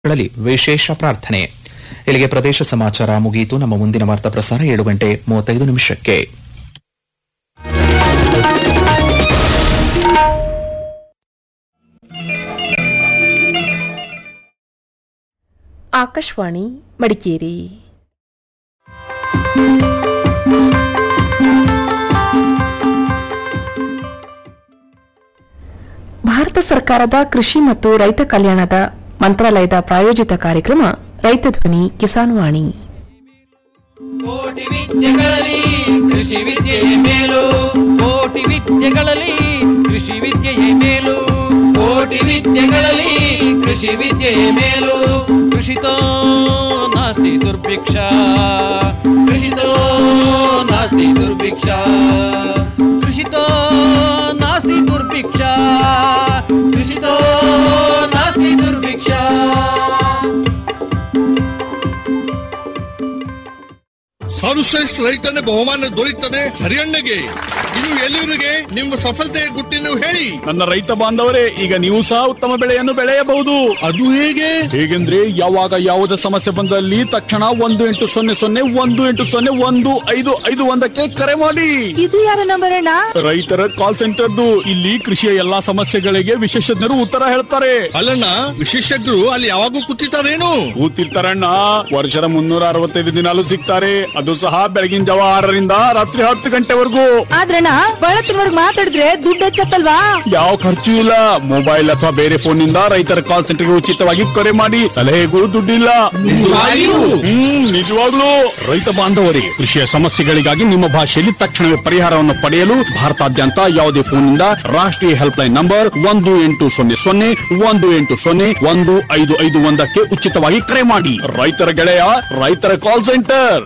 ಗಳಲ್ಲಿ ವಿಶೇಷ ಪ್ರಾರ್ಥನೆ ಇಲ್ಲಿಗೆ ಪ್ರದೇಶ ಸಮಾಚಾರ ಮುಗಿಯಿತು ನಮ್ಮ ಮುಂದಿನ ವಾರ್ತಾ ಪ್ರಸಾರ ಏಳು ಗಂಟೆ ಮೂವತ್ತೈದು ನಿಮಿಷಕ್ಕೆ ಆಕಾಶವಾಣಿ ಮಡಿಕೇರಿ ಭಾರತ ಸರ್ಕಾರದ ಕೃಷಿ ಮತ್ತು ರೈತ ಕಲ್ಯಾಣದ ಮಂತ್ರಾಲಯದ ಪ್ರಾಯೋಜಿತ ಕಾರ್ಯಕ್ರಮ ರೈತ ಧ್ವನಿ ಕಿಸಾನ್ ವಾಣಿ ಕೋಟಿ ವಿದ್ಯೆಗಳಲ್ಲಿ ಕೃಷಿ ವಿದ್ಯೆಯೇ ಮೇಲು ಕೋಟಿ ವಿದ್ಯೆಗಳಲ್ಲಿ ಕೃಷಿ ವಿದ್ಯೆಯೇ ಮೇಲು ಕೋಟಿ ವಿದ್ಯೆಗಳಲ್ಲಿ ಕೃಷಿ ವಿದ್ಯೆಯೇ ಮೇಲು ಕೃಷಿತೋ ನಾಸ್ತಿ ದುರ್ಭಿಕ್ಷ ಕೃಷಿತೋ ನಾಸ್ತಿ ದುರ್ಭಿಕ್ಷ ಕೃಷಿತೋ ನಾಸ್ತಿ ದುರ್ಭಿಕ್ಷ ಕೃಷಿತೋ ನಾಸ್ತಿ ದುರ್ಭಿಕ್ಷ ಸರ್ವಶ್ರೇಷ್ಠ ರೈತನ ಬಹುಮಾನ ದೊರೆಯುತ್ತದೆ ಹರಿಯಣ್ಣಗೆ ಇನ್ನು ಎಲ್ಲಿವರಿಗೆ ನಿಮ್ಮ ಸಫಲತೆಯ ಗುಟ್ಟಿನ ಹೇಳಿ ನನ್ನ ರೈತ ಬಾಂಧವರೇ ಈಗ ನೀವು ಸಹ ಉತ್ತಮ ಬೆಳೆಯನ್ನು ಬೆಳೆಯಬಹುದು ಅದು ಹೇಗೆ ಹೇಗೆಂದ್ರೆ ಯಾವಾಗ ಯಾವುದೇ ಸಮಸ್ಯೆ ಬಂದಲ್ಲಿ ತಕ್ಷಣ ಒಂದು ಎಂಟು ಸೊನ್ನೆ ಸೊನ್ನೆ ಒಂದು ಎಂಟು ಸೊನ್ನೆ ಒಂದು ಐದು ಐದು ಒಂದಕ್ಕೆ ಕರೆ ಮಾಡಿ ಇದು ಯಾರ ನಂಬರ್ ಅಣ್ಣ ರೈತರ ಕಾಲ್ ಸೆಂಟರ್ದು ಇಲ್ಲಿ ಕೃಷಿಯ ಎಲ್ಲಾ ಸಮಸ್ಯೆಗಳಿಗೆ ವಿಶೇಷಜ್ಞರು ಉತ್ತರ ಹೇಳ್ತಾರೆ ಅಲ್ಲಣ್ಣ ವಿಶೇಷಜ್ಞರು ಅಲ್ಲಿ ಯಾವಾಗೂ ಕೂತಿರ್ತಾರೇನು ಕೂತಿರ್ತಾರಣ್ಣ ವರ್ಷದ ಮುನ್ನೂರ ಅರವತ್ತೈದು ದಿನಾಲು ಸಿಗ್ತಾರೆ ಅದು ಸಹ ಬೆಳಗಿನ ಜಾವ ಆರರಿಂದ ರಾತ್ರಿ ಹತ್ತು ಗಂಟೆವರೆಗೂ ಆದ್ರಣ್ಣ ಬಳತ್ತಿನವರ್ಗ್ ಮಾತಾಡಿದ್ರೆ ದುಡ್ಡು ಹೆಚ್ಚತ್ತಲ್ವಾ ಯಾವ ಖರ್ಚು ಇಲ್ಲ ಮೊಬೈಲ್ ಅಥವಾ ಬೇರೆ ಫೋನ್ ನಿಂದ ರೈತರ ಕಾಲ್ ಸೆಂಟರ್ಗೆ ಉಚಿತವಾಗಿ ಕರೆ ಮಾಡಿ ಸಲಹೆಗೂ ದುಡ್ಡಿಲ್ಲ ನಿಜವಾಗಿಯೂ? ಹ್ಮ್ ನಿಜವಾಗ್ಲೂ ರೈತ ಬಾಂಧವರೇ ಕೃಷಿಯ ಸಮಸ್ಯೆಗಳಿಗಾಗಿ ನಿಮ್ಮ ಭಾಷೆಯಲ್ಲಿ ತಕ್ಷಣವೇ ಪರಿಹಾರವನ್ನು ಪಡೆಯಲು ಭಾರತಾದ್ಯಂತ ಯಾವುದೇ ಫೋನ್ ನಿಂದ ರಾಷ್ಟ್ರೀಯ ಹೆಲ್ಪ್ ಲೈನ್ ನಂಬರ್ ಒಂದು ಎಂಟು ಸೊನ್ನೆ ಸೊನ್ನೆ ಒಂದು ಎಂಟು ಸೊನ್ನೆ ಒಂದು ಐದು ಐದು ಒಂದಕ್ಕೆ ಉಚಿತವಾಗಿ ಕರೆ ಮಾಡಿ ರೈತರ ಗೆಳೆಯ ರೈತರ ಕಾಲ್ ಸೆಂಟರ್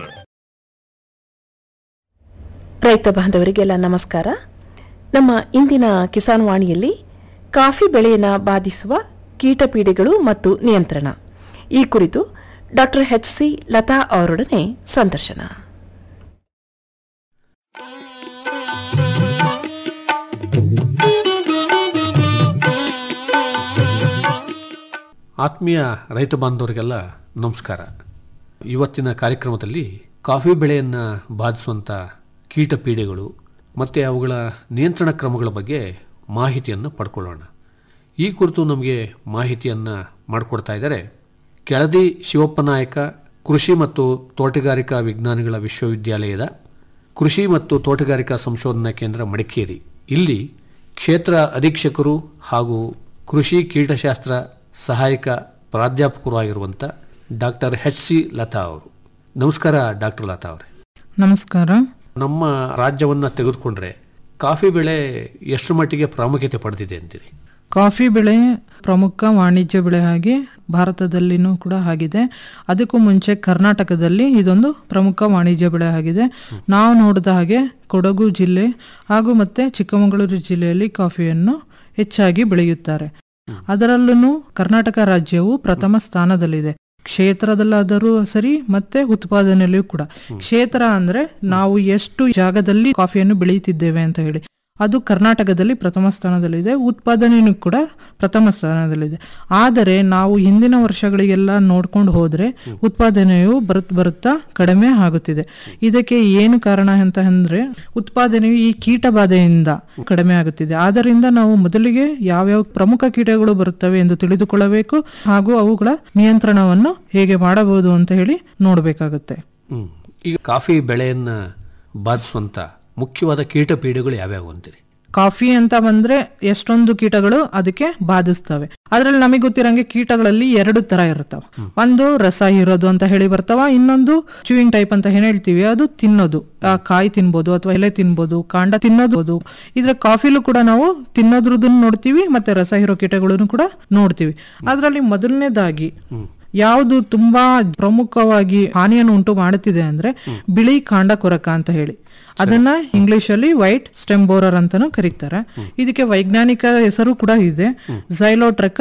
ರೈತ ಬಾಂಧವರಿಗೆಲ್ಲ ನಮಸ್ಕಾರ ನಮ್ಮ ಇಂದಿನ ಕಿಸಾನ್ ವಾಣಿಯಲ್ಲಿ ಕಾಫಿ ಬೆಳೆಯನ್ನು ಬಾಧಿಸುವ ಕೀಟಪೀಡೆಗಳು ಮತ್ತು ನಿಯಂತ್ರಣ ಈ ಕುರಿತು ಡಾಕ್ಟರ್ ಎಚ್ ಸಿ ಲತಾ ಅವರೊಡನೆ ಸಂದರ್ಶನ ಆತ್ಮೀಯ ರೈತ ಬಾಂಧವರಿಗೆಲ್ಲ ನಮಸ್ಕಾರ ಇವತ್ತಿನ ಕಾರ್ಯಕ್ರಮದಲ್ಲಿ ಕಾಫಿ ಬೆಳೆಯನ್ನು ಬಾಧಿಸುವಂಥ ಕೀಟ ಪೀಡೆಗಳು ಮತ್ತು ಅವುಗಳ ನಿಯಂತ್ರಣ ಕ್ರಮಗಳ ಬಗ್ಗೆ ಮಾಹಿತಿಯನ್ನು ಪಡ್ಕೊಳ್ಳೋಣ ಈ ಕುರಿತು ನಮಗೆ ಮಾಹಿತಿಯನ್ನು ಮಾಡಿಕೊಡ್ತಾ ಇದ್ದಾರೆ ಕೆಳದಿ ಶಿವಪ್ಪ ನಾಯಕ ಕೃಷಿ ಮತ್ತು ತೋಟಗಾರಿಕಾ ವಿಜ್ಞಾನಗಳ ವಿಶ್ವವಿದ್ಯಾಲಯದ ಕೃಷಿ ಮತ್ತು ತೋಟಗಾರಿಕಾ ಸಂಶೋಧನಾ ಕೇಂದ್ರ ಮಡಿಕೇರಿ ಇಲ್ಲಿ ಕ್ಷೇತ್ರ ಅಧೀಕ್ಷಕರು ಹಾಗೂ ಕೃಷಿ ಕೀಟಶಾಸ್ತ್ರ ಸಹಾಯಕ ಪ್ರಾಧ್ಯಾಪಕರು ಆಗಿರುವಂಥ ಡಾಕ್ಟರ್ ಎಚ್ ಸಿ ಲತಾ ಅವರು ನಮಸ್ಕಾರ ಡಾಕ್ಟರ್ ಲತಾ ಅವರೇ ನಮಸ್ಕಾರ ನಮ್ಮ ರಾಜ್ಯವನ್ನು ತೆಗೆದುಕೊಂಡ್ರೆ ಕಾಫಿ ಬೆಳೆ ಎಷ್ಟು ಮಟ್ಟಿಗೆ ಪ್ರಾಮುಖ್ಯತೆ ಪಡೆದಿದೆ ಅಂತೀರಿ ಕಾಫಿ ಬೆಳೆ ಪ್ರಮುಖ ವಾಣಿಜ್ಯ ಬೆಳೆ ಆಗಿ ಭಾರತದಲ್ಲಿನೂ ಕೂಡ ಆಗಿದೆ ಅದಕ್ಕೂ ಮುಂಚೆ ಕರ್ನಾಟಕದಲ್ಲಿ ಇದೊಂದು ಪ್ರಮುಖ ವಾಣಿಜ್ಯ ಬೆಳೆ ಆಗಿದೆ ನಾವು ನೋಡಿದ ಹಾಗೆ ಕೊಡಗು ಜಿಲ್ಲೆ ಹಾಗೂ ಮತ್ತೆ ಚಿಕ್ಕಮಗಳೂರು ಜಿಲ್ಲೆಯಲ್ಲಿ ಕಾಫಿಯನ್ನು ಹೆಚ್ಚಾಗಿ ಬೆಳೆಯುತ್ತಾರೆ ಅದರಲ್ಲೂ ಕರ್ನಾಟಕ ರಾಜ್ಯವು ಪ್ರಥಮ ಸ್ಥಾನದಲ್ಲಿದೆ ಕ್ಷೇತ್ರದಲ್ಲಾದರೂ ಸರಿ ಮತ್ತೆ ಉತ್ಪಾದನೆಯಲ್ಲಿಯೂ ಕೂಡ ಕ್ಷೇತ್ರ ಅಂದ್ರೆ ನಾವು ಎಷ್ಟು ಜಾಗದಲ್ಲಿ ಕಾಫಿಯನ್ನು ಬೆಳೆಯುತ್ತಿದ್ದೇವೆ ಅಂತ ಹೇಳಿ ಅದು ಕರ್ನಾಟಕದಲ್ಲಿ ಪ್ರಥಮ ಸ್ಥಾನದಲ್ಲಿದೆ ಉತ್ಪಾದನೆಯೂ ಕೂಡ ಪ್ರಥಮ ಸ್ಥಾನದಲ್ಲಿದೆ ಆದರೆ ನಾವು ಹಿಂದಿನ ವರ್ಷಗಳಿಗೆಲ್ಲ ನೋಡ್ಕೊಂಡು ಹೋದ್ರೆ ಉತ್ಪಾದನೆಯು ಬರುತ್ ಬರುತ್ತಾ ಕಡಿಮೆ ಆಗುತ್ತಿದೆ ಇದಕ್ಕೆ ಏನು ಕಾರಣ ಅಂತ ಅಂದ್ರೆ ಉತ್ಪಾದನೆಯು ಈ ಕೀಟ ಬಾಧೆಯಿಂದ ಕಡಿಮೆ ಆಗುತ್ತಿದೆ ಆದ್ದರಿಂದ ನಾವು ಮೊದಲಿಗೆ ಯಾವ್ಯಾವ ಪ್ರಮುಖ ಕೀಟಗಳು ಬರುತ್ತವೆ ಎಂದು ತಿಳಿದುಕೊಳ್ಳಬೇಕು ಹಾಗೂ ಅವುಗಳ ನಿಯಂತ್ರಣವನ್ನು ಹೇಗೆ ಮಾಡಬಹುದು ಅಂತ ಹೇಳಿ ನೋಡಬೇಕಾಗುತ್ತೆ ಹ್ಮ್. ಈಗ ಕಾಫಿ ಬೆಳೆಯನ್ನು ಬಾಧಿಸುವಂಥ ಮುಖ್ಯವಾದ ಕೀಟ ಪೀಡೆಗಳು ಯಾವ್ಯಾವು ಅಂತೀರಿ ಕಾಫಿ ಅಂತ ಬಂದ್ರೆ ಎಷ್ಟೊಂದು ಕೀಟಗಳು ಅದಕ್ಕೆ ಬಾಧಿಸ್ತವೆ ಅದ್ರಲ್ಲಿ ನಮಗೆ ಗೊತ್ತಿರಂಗೆ ಕೀಟಗಳಲ್ಲಿ ಎರಡು ತರ ಇರ್ತಾವ ಒಂದು ರಸ ಹೀರೋದು ಅಂತ ಹೇಳಿ ಬರ್ತಾವ ಇನ್ನೊಂದು ಚೂಯಿಂಗ್ ಟೈಪ್ ಅಂತ ಏನ್ ಹೇಳ್ತೀವಿ ಅದು ತಿನ್ನೋದು ಆ ಕಾಯಿ ತಿನ್ಬೋದು ಅಥವಾ ಎಲೆ ತಿನ್ಬೋದು ಕಾಂಡ ತಿನ್ನೋದು ಇದ್ರ ಕಾಫಿಲೂ ಕೂಡ ನಾವು ತಿನ್ನೋದ್ರದನ್ನು ನೋಡ್ತೀವಿ ಮತ್ತೆ ರಸ ಹೀರೋ ಕೀಟಗಳನ್ನು ಕೂಡ ನೋಡ್ತೀವಿ ಅದರಲ್ಲಿ ಮೊದಲನೇದಾಗಿ ಯಾವುದು ತುಂಬಾ ಪ್ರಮುಖವಾಗಿ ಹಾನಿಯನ್ನು ಉಂಟು ಮಾಡುತ್ತಿದೆ ಅಂದ್ರೆ ಬಿಳಿ ಕಾಂಡ ಕೊರಕ ಅಂತ ಹೇಳಿ ಅದನ್ನ ಇಂಗ್ಲಿಷ್ ಅಲ್ಲಿ ವೈಟ್ ಸ್ಟೆಮ್ ಬೋರರ್ ಅಂತಾನು ಕರೀತಾರೆ ಇದಕ್ಕೆ ವೈಜ್ಞಾನಿಕ ಹೆಸರು ಕೂಡ ಇದೆ ಝೈಲೋಟ್ರಕಸ್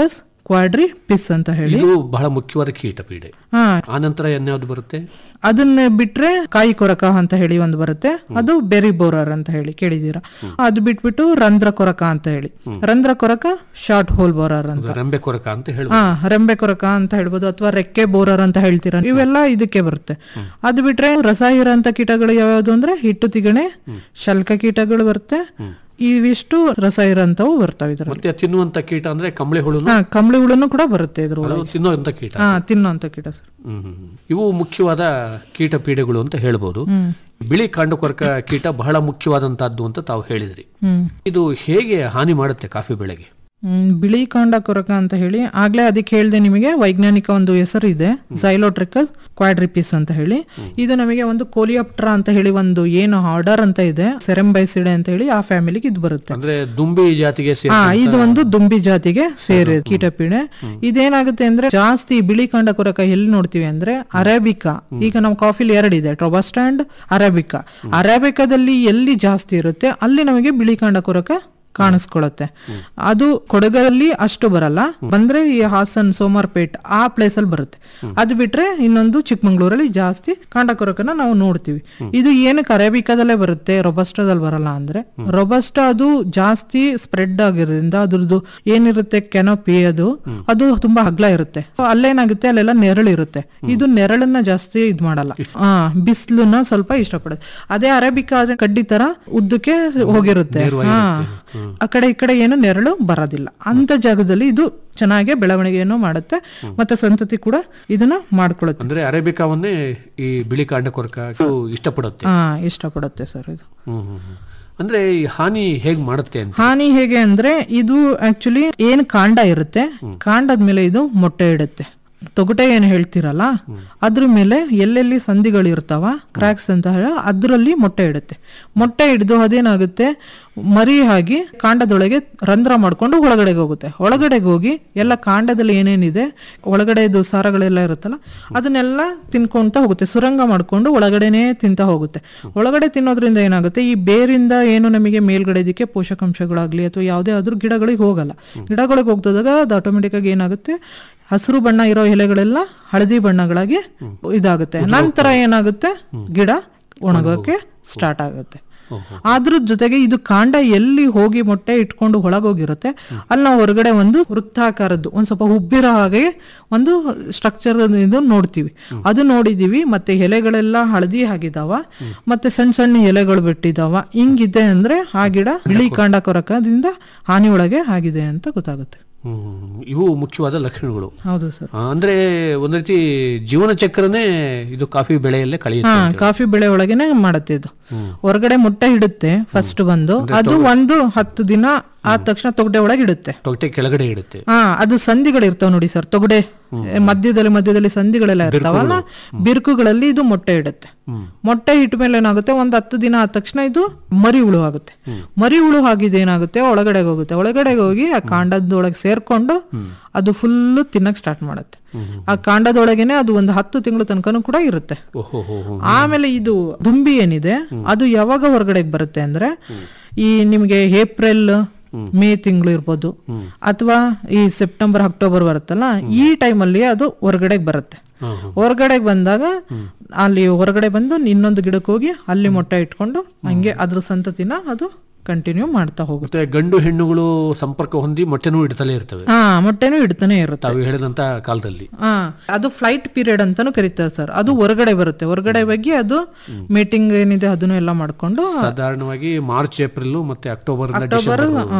ಕ್ವಾಡ್ರಿ ಪಿಸ್ ಅಂತ ಹೇಳಿ ಇದು ಬಹಳ ಮುಖ್ಯವಾದ ಕೀಟ ಪೀಡೆ ಹಾ ಆ ನಂತರ ಇನ್ಯಾವ್ದು ಬರುತ್ತೆ ಅದನ್ನ ಬಿಟ್ರೆ ಕಾಯಿ ಕೊರಕ ಅಂತ ಹೇಳಿ ಒಂದು ಬರುತ್ತೆ ಅದು ಬೆರಿ ಬೋರರ್ ಅಂತ ಹೇಳಿ ಕೇಳಿದೀರಾ ಅದು ಬಿಟ್ಬಿಟ್ಟು ರಂಧ್ರ ಕೊರಕ ಅಂತ ಹೇಳಿ ರಂಧ್ರ ಕೊರಕ ಶಾರ್ಟ್ ಹೋಲ್ ಬೋರರ್ ಅಂತ ಅದು ರೆಂಬೆ ಕೊರಕ ಅಂತ ಹೇಳಿ ಹಾ ರೆಂಬೆ ಕೊರಕ ಅಂತ ಹೇಳ್ಬೋದು ಅಥವಾ ರೆಕ್ಕೆ ಬೋರರ್ ಅಂತ ಹೇಳ್ತೀರಾ ಇವೆಲ್ಲ ಇದಕ್ಕೆ ಬರುತ್ತೆ ಅದು ಬಿಟ್ರೆ ರಸ ಹೀರಂತ ಕೀಟಗಳು ಯಾವ್ಯಾವ್ದು ಅಂದ್ರೆ ಹಿಟ್ಟು ತಿಗಣೆ ಶಲ್ಕ ಕೀಟಗಳು ಬರುತ್ತೆ ಇವಿಷ್ಟು ರಸ ಇರಂತವು ಬರ್ತಾವೆ ಇದ್ರಲ್ಲಿ ಮತ್ತೆ ತಿನ್ನುವಂತ ಕೀಟ ಅಂದ್ರೆ ಕಂಬಳಿ ಹುಳುನು ಹಾ ಕಂಬಳಿ ಹುಳುನು ಕೂಡ ಬರುತ್ತೆ ಇದ್ರ ಅದು ತಿನ್ನುವಂತ ಕೀಟ ಹಾ ತಿನ್ನುವಂತ ಕೀಟ ಸರ್ ಹ್ಮ್, ಹ್ಮ್, ಹ್ಮ್. ಇವು ಮುಖ್ಯವಾದ ಕೀಟ ಪೀಡೆಗಳು ಅಂತ ಹೇಳ್ಬೋದು ಬಿಳಿ ಕಾಂಡು ಕೊರಕ ಕೀಟ ಬಹಳ ಮುಖ್ಯವಾದಂತಹದ್ದು ಅಂತ ತಾವು ಹೇಳಿದ್ರಿ ಹ್ಮ್ ಇದು ಹೇಗೆ ಹಾನಿ ಮಾಡುತ್ತೆ ಕಾಫಿ ಬೆಳೆಗೆ ಹ್ಮ್, ಬಿಳಿ ಕಾಂಡ ಕೊರಕ ಅಂತ ಹೇಳಿ ಆಗ್ಲೇ ಅದಕ್ಕೆ ಹೇಳಿದೆ ನಿಮಗೆ ವೈಜ್ಞಾನಿಕ ಒಂದು ಹೆಸರು ಇದೆ ಝೈಲೋಟ್ರಿಕಸ್ ಕ್ವಾಡ್ರಿಪಿಸ್ ಅಂತ ಹೇಳಿ ಇದು ನಮಗೆ ಒಂದು ಕೋಲಿಯಾಪ್ಟ್ರಾ ಅಂತ ಹೇಳಿ ಒಂದು ಏನು ಆರ್ಡರ್ ಅಂತ ಇದೆ ಸೆರೆಂಬೈಸಿಡೆ ಅಂತ ಹೇಳಿ ಆ ಫ್ಯಾಮಿಲಿಗೆ ಇದು ಬರುತ್ತೆ ಅಂದ್ರೆ ದುಂಬಿ ಜಾತಿಗೆ ಸೇರಿ ಹಾ ಇದು ಒಂದು ದುಂಬಿ ಜಾತಿಗೆ ಸೇರಿ ಕೀಟಪೀಡೆ ಇದೇನಾಗುತ್ತೆ ಅಂದ್ರೆ ಜಾಸ್ತಿ ಬಿಳಿ ಕಾಂಡ ಕೊರಕ ಎಲ್ಲಿ ನೋಡ್ತೀವಿ ಅಂದ್ರೆ ಅರೇಬಿಕಾ ಈಗ ನಾವು ಕಾಫಿಲಿ ಎರಡಿದೆ ಟೊಬಾಸ್ಟಾ ಅಂಡ್ ಅರೇಬಿಕಾ ಅರೇಬಿಕಾದಲ್ಲಿ ಎಲ್ಲಿ ಜಾಸ್ತಿ ಇರುತ್ತೆ ಅಲ್ಲಿ ನಮಗೆ ಬಿಳಿ ಕಾಂಡ ಕೊರಕ ಕಾಣಿಸ್ಕೊಳ್ಳುತ್ತೆ ಅದು ಕೊಡಗಲ್ಲಿ ಅಷ್ಟು ಬರಲ್ಲ ಬಂದ್ರೆ ಈ ಹಾಸನ್ ಸೋಮಾರ್ಪೇಟ್ ಆ ಪ್ಲೇಸ್ ಅಲ್ಲಿ ಬರುತ್ತೆ ಅದು ಬಿಟ್ರೆ ಇನ್ನೊಂದು ಚಿಕ್ಕಮಂಗ್ಳೂರಲ್ಲಿ ಜಾಸ್ತಿ ಕಾಂಡಕೊರಕನ ನಾವು ನೋಡ್ತೀವಿ ಇದು ಏನಕ್ಕೆ ಅರೇಬಿಕಾದಲ್ಲೇ ಬರುತ್ತೆ ರೊಬಸ್ಟಾದಲ್ಲಿ ಬರಲ್ಲ ಅಂದ್ರೆ ರೊಬಸ್ಟಾ ಅದು ಜಾಸ್ತಿ ಸ್ಪ್ರೆಡ್ ಆಗಿರೋದ್ರಿಂದ ಅದ್ರದ್ದು ಏನಿರುತ್ತೆ ಕೆನೋಪಿ ಅದು ಅದು ತುಂಬಾ ಅಗ್ಲ ಇರುತ್ತೆ ಸೊ ಅಲ್ಲೇನಾಗುತ್ತೆ ಅಲ್ಲೆಲ್ಲ ನೆರಳಿರುತ್ತೆ ಇದು ನೆರಳನ್ನ ಜಾಸ್ತಿ ಇದ್ ಮಾಡಲ್ಲ ಆ ಬಿಸಿಲನ್ನ ಸ್ವಲ್ಪ ಇಷ್ಟಪಡುತ್ತೆ ಅದೇ ಅರೇಬಿಕಾ ಆದ್ರೆ ಕಡ್ಡಿ ತರ ಉದ್ದಕ್ಕೆ ಹೋಗಿರುತ್ತೆ ಹಾ ಆ ಕಡೆ ಈ ಕಡೆ ಏನು ನೆರಳು ಬರೋದಿಲ್ಲ ಅಂತ ಜಾಗದಲ್ಲಿ ಇದು ಚೆನ್ನಾಗಿ ಬೆಳವಣಿಗೆಯನ್ನು ಮಾಡುತ್ತೆ ಮತ್ತೆ ಸಂತತಿ ಕೂಡ ಇದನ್ನ ಮಾಡ್ಕೊಳ್ಳುತ್ತೆ ಅಂದ್ರೆ ಅರೇಬಿಕಾವನ್ನೇ ಈ ಬಿಳಿ ಕಾಂಡ ಕೊರಕ ಇದು ಇಷ್ಟಪಡುತ್ತೆ ಹಾ ಇಷ್ಟಪಡುತ್ತೆ ಸರ್ ಇದು ಹ್ಮ್, ಹ್ಮ್, ಹ್ಮ್. ಅಂದ್ರೆ ಈ ಹಾನಿ ಹೇಗ್ ಮಾಡುತ್ತೆ ಅಂತ ಹಾನಿ ಹೇಗೆ ಅಂದ್ರೆ ಇದು ಆಕ್ಚುಲಿ ಏನ್ ಕಾಂಡ ಇರುತ್ತೆ ಕಾಂಡದ ಮೇಲೆ ಇದು ಮೊಟ್ಟೆ ಇಡುತ್ತೆ ತೊಗಟೆ ಏನ್ ಹೇಳ್ತಿರಲ್ಲ ಅದ್ರ ಮೇಲೆ ಎಲ್ಲೆಲ್ಲಿ ಸಂಧಿಗಳು ಇರ್ತಾವ ಕ್ರ್ಯಾಕ್ಸ್ ಅಂತ ಹೇಳ ಅದ್ರಲ್ಲಿ ಮೊಟ್ಟೆ ಇಡುತ್ತೆ ಮೊಟ್ಟೆ ಹಿಡಿದು ಅದೇನಾಗುತ್ತೆ ಮರಿ ಆಗಿ ಕಾಂಡದೊಳಗೆ ರಂಧ್ರ ಮಾಡ್ಕೊಂಡು ಒಳಗಡೆಗೆ ಹೋಗುತ್ತೆ ಒಳಗಡೆಗೆ ಹೋಗಿ ಎಲ್ಲ ಕಾಂಡದಲ್ಲಿ ಏನೇನಿದೆ ಒಳಗಡೆದು ಸಾರಗಳೆಲ್ಲ ಇರುತ್ತಲ್ಲ ಅದನ್ನೆಲ್ಲ ತಿನ್ಕೊಂತ ಹೋಗುತ್ತೆ ಸುರಂಗ ಮಾಡ್ಕೊಂಡು ಒಳಗಡೆನೆ ತಿಂತ ಹೋಗುತ್ತೆ ಒಳಗಡೆ ತಿನ್ನೋದ್ರಿಂದ ಏನಾಗುತ್ತೆ ಈ ಬೇರಿಂದ ಏನು ನಮಗೆ ಮೇಲ್ಗಡೆ ಇದಕ್ಕೆ ಪೋಷಕಾಂಶಗಳಾಗ್ಲಿ ಅಥವಾ ಯಾವುದೇ ಆದ್ರೂ ಗಿಡಗಳಿಗೆ ಹೋಗಲ್ಲ ಗಿಡಗಳಿಗೆ ಹೋಗ್ತದಾಗ ಅದು ಆಟೋಮೆಟಿಕ್ ಆಗಿ ಏನಾಗುತ್ತೆ ಹಸಿರು ಬಣ್ಣ ಇರೋ ಎಲೆಗಳೆಲ್ಲ ಹಳದಿ ಬಣ್ಣಗಳಾಗಿ ಇದಾಗುತ್ತೆ ನಂತರ ಏನಾಗುತ್ತೆ ಗಿಡ ಒಣಗೋಕೆ ಸ್ಟಾರ್ಟ್ ಆಗುತ್ತೆ ಅದ್ರ ಜೊತೆಗೆ ಇದು ಕಾಂಡ ಎಲ್ಲಿ ಹೋಗಿ ಮೊಟ್ಟೆ ಇಟ್ಕೊಂಡು ಒಳಗೋಗಿರುತ್ತೆ ಅಲ್ಲಿ ನಾವು ಹೊರಗಡೆ ಒಂದು ವೃತ್ತಾಕಾರದ್ದು ಒಂದ್ ಸ್ವಲ್ಪ ಉಬ್ಬಿರೋ ಹಾಗೆ ಒಂದು ಸ್ಟ್ರಕ್ಚರ್ ಇದು ನೋಡ್ತೀವಿ ಅದು ನೋಡಿದೀವಿ ಮತ್ತೆ ಎಲೆಗಳೆಲ್ಲ ಹಳದಿ ಆಗಿದಾವ ಮತ್ತೆ ಸಣ್ಣ ಸಣ್ಣ ಎಲೆಗಳು ಬಿಟ್ಟಿದಾವ ಹಿಂಗಿದೆ ಅಂದ್ರೆ ಆ ಗಿಡ ಬಿಳಿ ಕಾಂಡ ಕೊರಕದಿಂದ ಹಾನಿ ಒಳಗೆ ಆಗಿದೆ ಅಂತ ಗೊತ್ತಾಗುತ್ತೆ ಹ್ಮ್. ಇವು ಮುಖ್ಯವಾದ ಲಕ್ಷಣಗಳು ಹೌದು ಸರ್ ಆ, ಅಂದ್ರೆ ಒಂದ್ ರೀತಿ ಜೀವನ ಚಕ್ರನೇ ಇದು ಕಾಫಿ ಬೆಳೆಯಲ್ಲೇ ಕಳೆಯುತ್ತೆ ಹಾ ಕಾಫಿ ಬೆಳೆ ಒಳಗೇನೆ ಮಾಡುತ್ತೆ ಇದು ಹೊರಗಡೆ ಮೊಟ್ಟೆ ಇಡುತ್ತೆ ಫಸ್ಟ್ ಬಂದು ಅದು ಒಂದು ಹತ್ತು ದಿನ ಆದ ತಕ್ಷಣ ತೊಗಡೆ ಒಳಗೆ ಇಡುತ್ತೆ ತೊಗಟೆ ಕೆಳಗಡೆ ಇಡುತ್ತೆ ಹಾ ಅದು ಸಂಧಿಗಳು ಇರ್ತಾವ ನೋಡಿ ಸರ್ ತೊಗಡೆ ಮಧ್ಯದಲ್ಲಿ ಮಧ್ಯದಲ್ಲಿ ಸಂಧಿಗಳೆಲ್ಲ ಇರ್ತಾವಲ್ಲ ಬಿರುಕುಗಳಲ್ಲಿ ಇದು ಮೊಟ್ಟೆ ಇಡುತ್ತೆ ಮೊಟ್ಟೆ ಇಟ್ಟ ಮೇಲೆ ಏನಾಗುತ್ತೆ ಒಂದ್ ಹತ್ತು ದಿನ ಆದ ತಕ್ಷಣ ಇದು ಮರಿ ಹುಳು ಆಗುತ್ತೆ ಮರಿ ಹುಳು ಆಗಿದ್ದು ಏನಾಗುತ್ತೆ ಒಳಗಡೆಗೆ ಹೋಗುತ್ತೆ ಒಳಗಡೆಗೆ ಹೋಗಿ ಆ ಕಾಂಡದೊಳಗೆ ಸೇರ್ಕೊಂಡು ಅದು ಫುಲ್ಲು ತಿನ್ನಕ್ ಸ್ಟಾರ್ಟ್ ಮಾಡುತ್ತೆ ಆ ಕಾಂಡದೊಳಗೇನೆ ಅದು ಒಂದು ಹತ್ತು ತಿಂಗಳು ತನಕನೂ ಕೂಡ ಇರುತ್ತೆ ಓಹೋ ಹೋ ಹೋ ಆಮೇಲೆ ಇದು ದುಂಬಿ ಏನಿದೆ ಅದು ಯಾವಾಗ ಹೊರಗಡೆಗೆ ಬರುತ್ತೆ ಅಂದ್ರೆ ಈ ನಿಮ್ಗೆ ಏಪ್ರಿಲ್ ಮೇ ತಿಂಗಳು ಇರ್ಬೋದು ಅಥವಾ ಈ ಸೆಪ್ಟೆಂಬರ್ ಅಕ್ಟೋಬರ್ ಬರುತ್ತಲ್ಲ ಈ ಟೈಮಲ್ಲಿ ಅದು ಹೊರಗಡೆಗೆ ಬರುತ್ತೆ ಹೊರಗಡೆಗೆ ಬಂದಾಗ ಅಲ್ಲಿ ಹೊರಗಡೆ ಬಂದು ಇನ್ನೊಂದು ಗಿಡಕ್ಕೆ ಹೋಗಿ ಅಲ್ಲಿ ಮೊಟ್ಟೆ ಇಟ್ಕೊಂಡು ಹಂಗೆ ಅದ್ರ ಸಂತತಿನ ಅದು ಕಂಟಿನ್ಯೂ ಮಾಡ್ತಾ ಹೋಗುತ್ತೆ ಮತ್ತೆ ಗಂಡು ಹೆಣ್ಣುಗಳು ಸಂಪರ್ಕ ಹೊಂದಿ ಮೊಟ್ಟೆನೂ ಇಡ್ತಲೇ ಇರ್ತವೆ ಹಾ ಮೊಟ್ಟೆನೂ ಇಡ್ತಾನೆ ಇರುತ್ತೆ ತಾವು ಹೇಳಿದಂತ ಕಾಲದಲ್ಲಿ ಹಾ ಅದು ಫ್ಲೈಟ್ ಪೀರಿಯಡ್ ಅಂತಾನು ಕರೀತಾರೆ ಸರ್ ಅದು ಹೊರಗಡೆ ಬರುತ್ತೆ ಹೊರಗಡೆ ಬಗ್ಗೆ ಅದು ಮೀಟಿಂಗ್ ಏನಿದೆ ಅದನ್ನು ಎಲ್ಲ ಮಾಡ್ಕೊಂಡು ಸಾಧಾರಣವಾಗಿ ಮಾರ್ಚ್ ಏಪ್ರಿಲ್ ಮತ್ತೆ ಅಕ್ಟೋಬರ್ ಅಕ್ಟೋಬರ್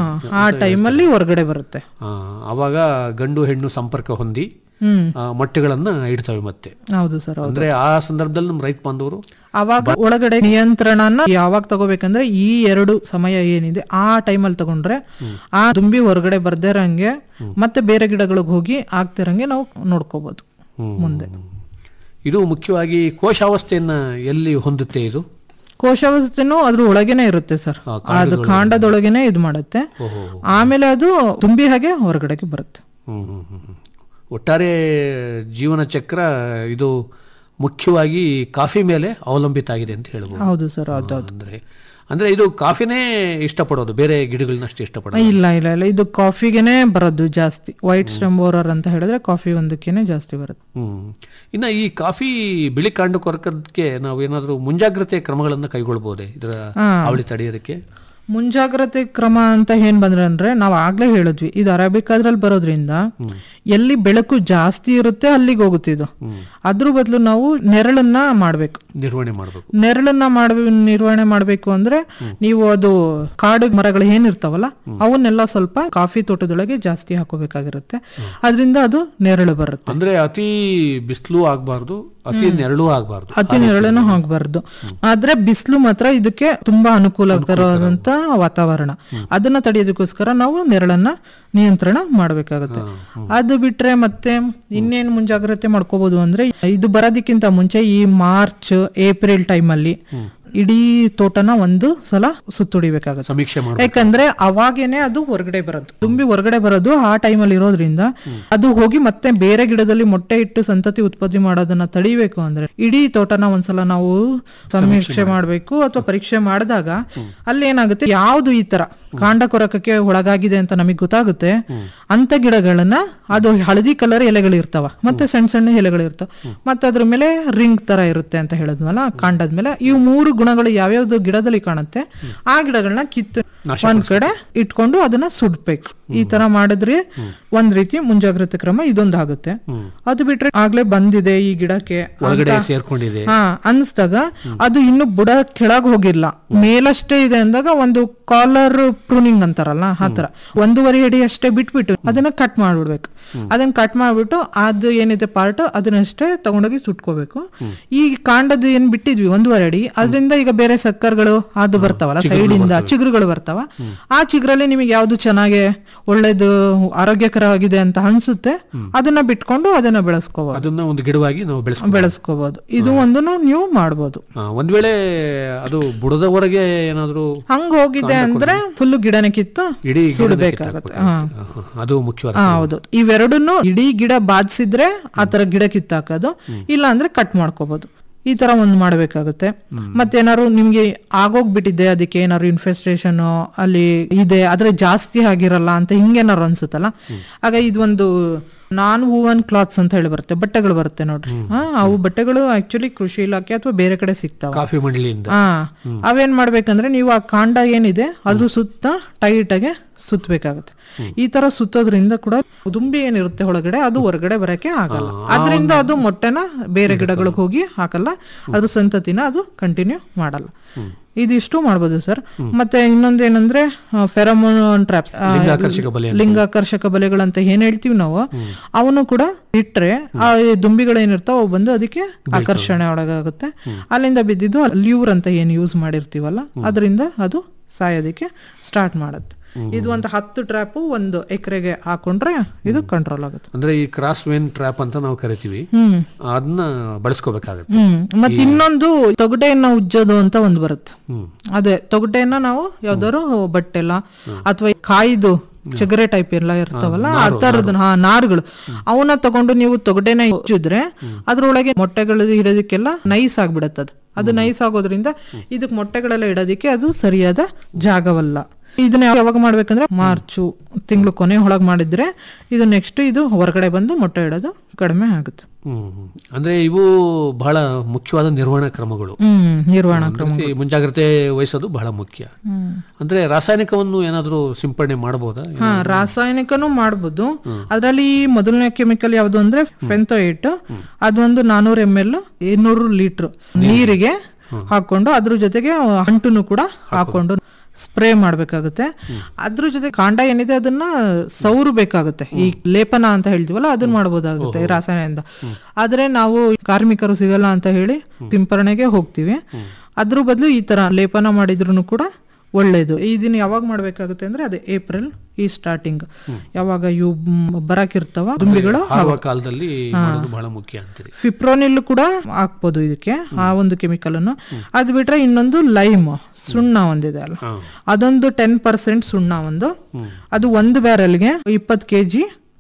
ಆ ಟೈಮಲ್ಲಿ ಹೊರಗಡೆ ಬರುತ್ತೆ ಅವಾಗ ಗಂಡು ಹೆಣ್ಣು ಸಂಪರ್ಕ ಹೊಂದಿ ಹ್ಮ್ ಆ, ಮೊಟ್ಟೆಗಳನ್ನ ಇಡ್ತವೆ ಮತ್ತೆ ಹೌದು ಸರ್ ಹೌದು ಅಂದ್ರೆ ಆ ಸಂದರ್ಭದಲ್ಲಿ ನಮ್ಮ ರೈತ ಬಾಂಧವರು ಅವಾಗ ಒಳಗಡೆ ನಿಯಂತ್ರಣನ ಯಾವಾಗ ತಗೋಬೇಕಂದ್ರೆ ಈ ಎರಡು ಸಮಯ ಏನಿದೆ ಆ ಟೈಮಲ್ಲಿ ತಗೊಂಡ್ರೆ ಆ ದುಂಬಿ ಹೊರಗಡೆ ಬರ್ದಿರಂಗೆ ಮತ್ತೆ ಬೇರೆ ಗಿಡಗಳಿಗೆ ಹೋಗಿ ಆಗ್ತಿರಂಗೆ ನಾವು ನೋಡ್ಕೋಬಹುದು ಮುಂದೆ ಇದು ಮುಖ್ಯವಾಗಿ ಕೋಶಾವಸ್ಥೆಯನ್ನ ಎಲ್ಲಿ ಹೊಂದುತ್ತೆ ಇದು ಕೋಶಾವಸ್ಥೆನೂ ಅದ್ರ ಒಳಗೇನೆ ಇರುತ್ತೆ ಸರ್ ಆ, ಅದು ಕಾಂಡದೊಳಗೇನೆ ಇದು ಮಾಡುತ್ತೆ ಆಮೇಲೆ ಅದು ತುಂಬಿ ಹಾಗೆ ಹೊರಗಡೆಗೆ ಬರುತ್ತೆ ಹ್ಮ್, ಹ್ಮ್, ಹ್ಮ್, ಹ್ಮ್. ಒಟ್ಟಾರೆ ಜೀವನ ಚಕ್ರ ಇದು ಮುಖ್ಯವಾಗಿ ಕಾಫಿ ಮೇಲೆ ಅವಲಂಬಿತ ಆಗಿದೆ ಅಂತ ಹೇಳ್ಬೋದು ಹೌದು ಸರ್ ಹೌದು ಹೌದು ಅಂದ್ರೆ ಅಂದ್ರೆ ಇದು ಕಾಫಿನೇ ಇಷ್ಟಪಡೋದು ಬೇರೆ ಗಿಡಗಳನ್ನ ಅಷ್ಟು ಇಷ್ಟಪಡೋದು ಇಲ್ಲ ಇಲ್ಲ ಇಲ್ಲ ಇದು ಕಾಫಿಗೆನೆ ಬರೋದು ಜಾಸ್ತಿ ವೈಟ್ ಸ್ಟೆಮ್ ಬೋರರ್ ಅಂತ ಹೇಳಿದ್ರೆ ಕಾಫಿ ಒಂದಕ್ಕೇನೆ ಜಾಸ್ತಿ ಬರುತ್ತೆ ಹ್ಮ್ ಇನ್ನ ಈ ಕಾಫಿ ಬಿಳಿ ಕಾಂಡ ಕೊರಕಕ್ಕೆ ನಾವು ಏನಾದರೂ ಮುಂಜಾಗ್ರತೆ ಕ್ರಮಗಳನ್ನ ಕೈಗೊಳ್ಬಹುದೇ ಇದರ ಅವಳಿ ತಡೆಯೋದಕ್ಕೆ ಮುಂಜಾಗ್ರತೆ ಕ್ರಮ ಅಂತ ಏನ್ ಬಂದ್ರೆ ಅಂದ್ರೆ ನಾವು ಆಗ್ಲೇ ಹೇಳಿದ್ವಿ ಇದು ಅರೇಬಿಕ್ ಅದ್ರಲ್ಲಿ ಬರೋದ್ರಿಂದ ಎಲ್ಲಿ ಬೆಳಕು ಜಾಸ್ತಿ ಇರುತ್ತೆ ಅಲ್ಲಿಗೆ ಹೋಗುತ್ತೆ ಇದು ಅದ್ರ ಬದಲು ನಾವು ನೆರಳನ್ನ ಮಾಡ್ಬೇಕು ನಿರ್ವಹಣೆ ಮಾಡಬೇಕು ನೆರಳನ್ನ ಮಾಡ ನಿರ್ವಹಣೆ ಮಾಡಬೇಕು ಅಂದ್ರೆ ನೀವು ಅದು ಕಾಡು ಮರಗಳು ಏನಿರ್ತಾವಲ್ಲ ಅವನ್ನೆಲ್ಲ ಸ್ವಲ್ಪ ಕಾಫಿ ತೋಟದೊಳಗೆ ಜಾಸ್ತಿ ಹಾಕೋಬೇಕಾಗಿರುತ್ತೆ ಅದರಿಂದ ಅದು ನೆರಳು ಬರುತ್ತೆ ಅಂದ್ರೆ ಅತಿ ಬಿಸಿಲು ಆಗ್ಬಾರ್ದು ಅತಿ ನೆರಳು ಆಗ್ಬಾರ್ದು ಅತಿ ನೆರಳನ್ನು ಹೋಗ್ಬಾರ್ದು ಆದ್ರೆ ಬಿಸಿಲು ಮಾತ್ರ ಇದಕ್ಕೆ ತುಂಬಾ ಅನುಕೂಲಕರವಾದಂತ ವಾತಾವರಣ ಅದನ್ನ ತಡೆಯೋದಕ್ಕೋಸ್ಕರ ನಾವು ನೆರಳನ್ನ ನಿಯಂತ್ರಣ ಮಾಡ್ಬೇಕಾಗತ್ತೆ ಅದು ಬಿಟ್ರೆ ಮತ್ತೆ ಇನ್ನೇನ್ ಮುಂಜಾಗ್ರತೆ ಮಾಡ್ಕೋಬಹುದು ಅಂದ್ರೆ ಇದು ಬರೋದಕ್ಕಿಂತ ಮುಂಚೆ ಈ ಮಾರ್ಚ್ ಏಪ್ರಿಲ್ ಟೈಮಲ್ಲಿ ಇಡೀ ತೋಟನ ಒಂದು ಸಲ ಸುತ್ತುಡಿಬೇಕಾಗತ್ತೆ ಸಮೀಕ್ಷೆ ಮಾಡಿ ಯಾಕಂದ್ರೆ ಅವಾಗೇನೆ ಅದು ಹೊರಗಡೆ ಬರೋದು ತುಂಬಿ ಹೊರಗಡೆ ಬರೋದು ಆ ಟೈಮಲ್ಲಿ ಇರೋದ್ರಿಂದ ಅದು ಹೋಗಿ ಮತ್ತೆ ಬೇರೆ ಗಿಡದಲ್ಲಿ ಮೊಟ್ಟೆ ಇಟ್ಟು ಸಂತತಿ ಉತ್ಪತ್ತಿ ಮಾಡೋದನ್ನ ತಡಿಬೇಕು ಅಂದ್ರೆ ಇಡೀ ತೋಟನ ಒಂದ್ಸಲ ನಾವು ಸಮೀಕ್ಷೆ ಮಾಡ್ಬೇಕು ಅಥವಾ ಪರೀಕ್ಷೆ ಮಾಡಿದಾಗ ಅಲ್ಲಿ ಏನಾಗುತ್ತೆ ಯಾವ್ದು ಈ ತರ ಕಾಂಡ ಕೊರಕಕ್ಕೆ ಒಳಗಾಗಿದೆ ಅಂತ ನಮಗೆ ಗೊತ್ತಾಗುತ್ತೆ ಅಂತ ಗಿಡಗಳನ್ನ ಅದು ಹಳದಿ ಕಲರ್ ಎಲೆಗಳು ಇರ್ತಾವ ಮತ್ತೆ ಸಣ್ಣ ಸಣ್ಣ ಎಲೆಗಳು ಇರ್ತಾವ ಮತ್ತೆ ಅದ್ರ ಮೇಲೆ ರಿಂಗ್ ತರ ಇರುತ್ತೆ ಅಂತ ಹೇಳಿದ್ವಲ್ಲ ಕಾಂಡದ ಮೇಲೆ ಇವು ಮೂರು ಗುಣಗಳು ಯಾವ್ಯಾವ್ದು ಗಿಡದಲ್ಲಿ ಕಾಣುತ್ತೆ ಆ ಗಿಡಗಳನ್ನ ಕಿತ್ತು ಒಂದ್ ಕಡೆ ಇಟ್ಕೊಂಡು ಅದನ್ನ ಸುಡ್ಬೇಕು ಈ ತರ ಮಾಡಿದ್ರೆ ಒಂದ್ ರೀತಿ ಮುಂಜಾಗ್ರತೆ ಕ್ರಮ ಇದೊಂದು ಆಗುತ್ತೆ ಅದು ಬಿಟ್ರೆ ಆಗ್ಲೇ ಬಂದಿದೆ ಈ ಗಿಡಕ್ಕೆ ಒಳಗಡೆ ಅಂತ- ಸೇರ್ಕೊಂಡಿದೆ ಹಾ ಅನ್ಸ್ದಾಗ ಅದು ಇನ್ನು ಬುಡ ಕೆಳಗ್ ಹೋಗಿಲ್ಲ ಮೇಲಷ್ಟೇ ಇದೆ ಅಂದಾಗ ಒಂದು ಕಾಲರ್ ಪ್ರೂನಿಂಗ್ ಅಂತಾರಲ್ಲ ಆತರ ಒಂದೂವರೆ ಅಡಿ ಅಷ್ಟೇ ಬಿಟ್ಬಿಟ್ಟು ಅದನ್ನ ಕಟ್ ಮಾಡ್ಬಿಡ್ಬೇಕು ಅದನ್ನ ಕಟ್ ಮಾಡ್ಬಿಟ್ಟು ಅದು ಏನಿದೆ ಪಾರ್ಟ್ ಅದನ್ನಷ್ಟೇ ತಗೊಂಡೋಗಿ ಸುಟ್ಕೋಬೇಕು ಈ ಕಾಂಡದ ಏನ್ ಬಿಟ್ಟಿದ್ವಿ ಒಂದೂವರೆ ಅಡಿ ಅದರಿಂದ ಈಗ ಬೇರೆ ಸಕ್ಕರ್ಗಳು ಅದು ಬರ್ತಾವಲ್ಲ ಸೈಡ್ ಇಂದ ಚಿಗುರುಗಳು ಬರ್ತಾವ ಆ ಚಿಗುರಲ್ಲಿ ನಿಮಗೆ ಯಾವ್ದು ಚೆನ್ನಾಗಿ ಒಳ್ಳೇದು ಆರೋಗ್ಯಕರವಾಗಿದೆ ಅಂತ ಅನ್ಸುತ್ತೆ ಅದನ್ನ ಬಿಟ್ಕೊಂಡು ಅದನ್ನ ಬೆಳೆಸ್ಕೋಬಹುದು ಅದನ್ನ ಒಂದು ಗಿಡವಾಗಿ ನಾವು ಬೆಳೆಸ್ಕೊ ಬೆಳೆಸ್ಕೋಬಹುದು ಇದು ಒಂದನ್ನು ನೀವು ಮಾಡ್ಬೋದು ಒಂದ್ ವೇಳೆ ಅದು ಬುಡದವರೆಗೆ ಏನಾದ್ರು ಹಂಗ ಹೋಗಿದೆ ಅಂದ್ರೆ ಫುಲ್ ಗಿಡನ ಕಿತ್ತು ಇಡೀ ಗಿಡನೇ ಸುಡಬೇಕಾಗತ್ತೆ ಕಿತ್ತಾಕ್ಬೇಕಾಗುತ್ತೆ. ಹಾ ಆಹಾ, ಅದು ಮುಖ್ಯವಾದ ಹಾ, ಹೌದು ಇವೆರಡನ್ನು ಇಡೀ ಗಿಡ ಬಾಧಿಸಿದ್ರೆ ಆ ತರ ಗಿಡ ಕಿತ್ತಾಕೋದು ಇಲ್ಲ ಅಂದ್ರೆ ಕಟ್ ಮಾಡ್ಕೋಬಹುದು ಈ ತರ ಒಂದ್ ಮಾಡ್ಬೇಕಾಗುತ್ತೆ ಮತ್ತೇನಾದ್ರು ನಿಮ್ಗೆ ಆಗೋಗ್ಬಿಟ್ಟಿದೆ ಅದಕ್ಕೆ ಏನಾದ್ರು ಇನ್ಫೆಸ್ಟೇಷನ್ ಅಲ್ಲಿ ಇದೆ ಆದ್ರೆ ಜಾಸ್ತಿ ಆಗಿರಲ್ಲ ಅಂತ ಹಿಂಗೇನಾರು ಅನ್ಸುತ್ತಲ್ಲ ಆಗ ಇದೊಂದು ನಾನ್ ಹೂವನ್ ಕ್ಲಾತ್ಸ್ ಅಂತ ಹೇಳಿ ಬರುತ್ತೆ ಬಟ್ಟೆಗಳು ಬರುತ್ತೆ ನೋಡ್ರಿ ಹಾ ಅವು ಬಟ್ಟೆಗಳು ಆಕ್ಚುಲಿ ಕೃಷಿ ಇಲಾಖೆ ಅಥವಾ ಬೇರೆ ಕಡೆ ಸಿಗ್ತಾವ ಕಾಫಿ ಮಂಡಳಿಯಿಂದ ಹಾ ಅವೇನ್ ಮಾಡ್ಬೇಕಂದ್ರೆ ನೀವು ಆ ಕಾಂಡ ಏನಿದೆ ಅದ್ರ ಸುತ್ತ ಟೈಟ್ ಆಗಿ ಸುತ್ತಬೇಕಾಗುತ್ತೆ ಈ ತರ ಸುತ್ತೋದ್ರಿಂದ ಕೂಡ ದುಂಬಿ ಏನಿರುತ್ತೆ ಒಳಗಡೆ ಅದು ಹೊರಗಡೆ ಬರಕ್ಕೆ ಆಗಲ್ಲ ಅದರಿಂದ ಅದು ಮೊಟ್ಟೆನ ಬೇರೆ ಗಿಡಗಳಿಗೆ ಹೋಗಿ ಹಾಕಲ್ಲ ಅದ್ರ ಸಂತತಿನ ಅದು ಕಂಟಿನ್ಯೂ ಮಾಡಲ್ಲ ಇದಿಷ್ಟು ಮಾಡ್ಬೋದು ಸರ್ ಮತ್ತೆ ಇನ್ನೊಂದೇನಂದ್ರೆ ಫೆರಮೋನ್ ಟ್ರಾಪ್ಸ್ ಲಿಂಗಾಕರ್ಷಕ ಬಲೆ ಅಂತ. ಲಿಂಗಾಕರ್ಷಕ ಬಲೆಗಳಂತ ಏನ್ ಹೇಳ್ತೀವಿ ನಾವು ಅವನು ಕೂಡ ಇಟ್ರೆ ಆ ದುಂಬಿಗಳೇನಿರ್ತಾವ ಅವು ಬಂದು ಅದಕ್ಕೆ ಆಕರ್ಷಣೆ ಒಳಗಾಗುತ್ತೆ ಅಲ್ಲಿಂದ ಬಿದ್ದಿದ್ದು ಲ್ಯೂರ್ ಅಂತ ಏನ್ ಯೂಸ್ ಮಾಡಿರ್ತೀವಲ್ಲ ಅದರಿಂದ ಅದು ಸಾಯೋದಕ್ಕೆ ಸ್ಟಾರ್ಟ್ ಮಾಡುತ್ತೆ ಇದು ಒಂದು ಹತ್ತು ಟ್ರ್ಯಾಪು ಒಂದು ಎಕರೆಗೆ ಹಾಕೊಂಡ್ರೆ ಇದು ಕಂಟ್ರೋಲ್ ಆಗುತ್ತೆ ಅಂದ್ರೆ ಈ ಕ್ರಾಸ್ ವೇನ್ ಟ್ರ್ಯಾಪ್ ಅಂತ ನಾವು ಕರಿತೀವಿ ಹ್ಮ್ ಅದನ್ನ ಬಳಸ್ಕೋಬೇಕಾಗತ್ತೆ ಹ್ಮ್ ಮತ್ತೆ ಇನ್ನೊಂದು ತೊಗಟೆಯನ್ನ ಉಜ್ಜೋದು ಅಂತ ಒಂದು ಬರುತ್ತೆ ಹ್ಮ್ ಅದೇ ತೊಗಟೆಯನ್ನ ನಾವು ಯಾವ್ದಾದ್ರು ಬಟ್ಟೆಲ್ಲ ಅಥವಾ ಕಾಯ್ದು ಚಿಗರೆ ಟೈಪ್ ಎಲ್ಲ ಇರ್ತಾವಲ್ಲ ಆ ತರದ್ ಹಾ ನಾರುಗಳು ಅವನ್ನ ತಗೊಂಡು ನೀವು ತೊಗಟೆನ ಉಜ್ಜಿದ್ರೆ ಅದ್ರೊಳಗೆ ಮೊಟ್ಟೆಗಳು ಇಡೋದಕ್ಕೆಲ್ಲ ನೈಸ್ ಆಗ್ಬಿಡತ್ತೆ ಅದು ಅದು ನೈಸ್ ಆಗೋದ್ರಿಂದ ಇದಕ್ ಮೊಟ್ಟೆಗಳೆಲ್ಲ ಇಡೋದಕ್ಕೆ ಅದು ಸರಿಯಾದ ಜಾಗವಲ್ಲ ಇದನ್ನ ಯಾವಾಗ ಮಾಡ್ಬೇಕಂದ್ರೆ ಮಾರ್ಚು ತಿಂಗಳು ಕೊನೆ ಒಳಗ್ ಮಾಡಿದ್ರೆ ಇದು ನೆಕ್ಸ್ಟ್ ಇದು ಹೊರಗಡೆ ಬಂದು ಮೊಟ್ಟೆ ಇಡೋದು ಕಡಿಮೆ ಆಗುತ್ತೆ ಹ್ಮ್ ಹ್ಮ್. ಅಂದ್ರೆ ಇವು ಬಹಳ ಮುಖ್ಯವಾದ ನಿರ್ವಹಣಾ ಕ್ರಮಗಳು ಹ್ಮ್ ನಿರ್ವಹಣಾ ಒಂದ್ ರೀತಿ ಮುಂಜಾಗ್ರತೆ ವಹಿಸೋದು ಬಹಳ ಮುಖ್ಯ ಅಂದ್ರೆ ರಾಸಾಯನಿಕವನ್ನು ಏನಾದ್ರೂ ಸಿಂಪಡಣೆ ಮಾಡಬಹುದಾ ಹಾ ರಾಸಾಯನಿಕನೂ ಮಾಡ್ಬೋದು ಅದರಲ್ಲಿ ಮೊದಲನೇ ಕೆಮಿಕಲ್ ಯಾವುದು ಅಂದ್ರೆ ಫೆಂಥೋಯೇಟ್ ಅದೊಂದು ನಾನೂರು ಎಮ್ ಎಲ್ ಇನ್ನೂರು ಲೀಟರ್ ನೀರಿಗೆ ಹಾಕೊಂಡು ಅದ್ರ ಜೊತೆಗೆ ಅಂಟುನು ಕೂಡ ಹಾಕೊಂಡು ಸ್ಪ್ರೇ ಮಾಡ್ಬೇಕಾಗುತ್ತೆ ಅದ್ರ ಜೊತೆ ಕಾಂಡ ಏನಿದೆ ಅದನ್ನ ಸೌರು ಬೇಕಾಗುತ್ತೆ ಈ ಲೇಪನ ಅಂತ ಹೇಳ್ತೀವಲ್ಲ ಅದನ್ನ ಮಾಡ್ಬೋದಾಗುತ್ತೆ ರಾಸಾಯನದಿಂದ ಆದ್ರೆ ನಾವು ಕಾರ್ಮಿಕರು ಸಿಗಲ್ಲ ಅಂತ ಹೇಳಿ ಸಿಂಪರಣೆಗೆ ಹೋಗ್ತೀವಿ ಅದ್ರ ಬದಲು ಈ ತರ ಲೇಪನ ಮಾಡಿದ್ರು ಕೂಡ ಒಳ್ಳೇದು ಇದನ್ನ ಯಾವಾಗ ಮಾಡ್ಬೇಕಾಗುತ್ತೆ ಅಂದ್ರೆ ಅದೇ ಏಪ್ರಿಲ್ ಈ ಸ್ಟಾರ್ಟಿಂಗ್ ಯಾವಾಗ ಇವು ಮ್, ಬರಾಕಿರ್ತಾವ ದುಂಬಿಗಳು ಹಾರುವ ಕಾಲದಲ್ಲಿ ಮಾಡೋದು ಬಹಳ ಮುಖ್ಯ ಅಂತೀರಿ ಫಿಪ್ರೋನಿಲ್ ಕೂಡ ಹಾಕ್ಬೋದು ಇದಕ್ಕೆ ಆ ಒಂದು ಕೆಮಿಕಲ್ ಅನ್ನು ಅದ್ ಬಿಟ್ರೆ ಇನ್ನೊಂದು ಲೈಮ್ ಸುಣ್ಣ ಒಂದಿದೆ ಅಲ್ಲ ಅದೊಂದು ಟೆನ್ ಪರ್ಸೆಂಟ್ ಸುಣ್ಣ ಒಂದು ಅದು ಒಂದು ಬ್ಯಾರಲ್ಗೆ ಇಪ್ಪತ್ತು ಕೆಜಿ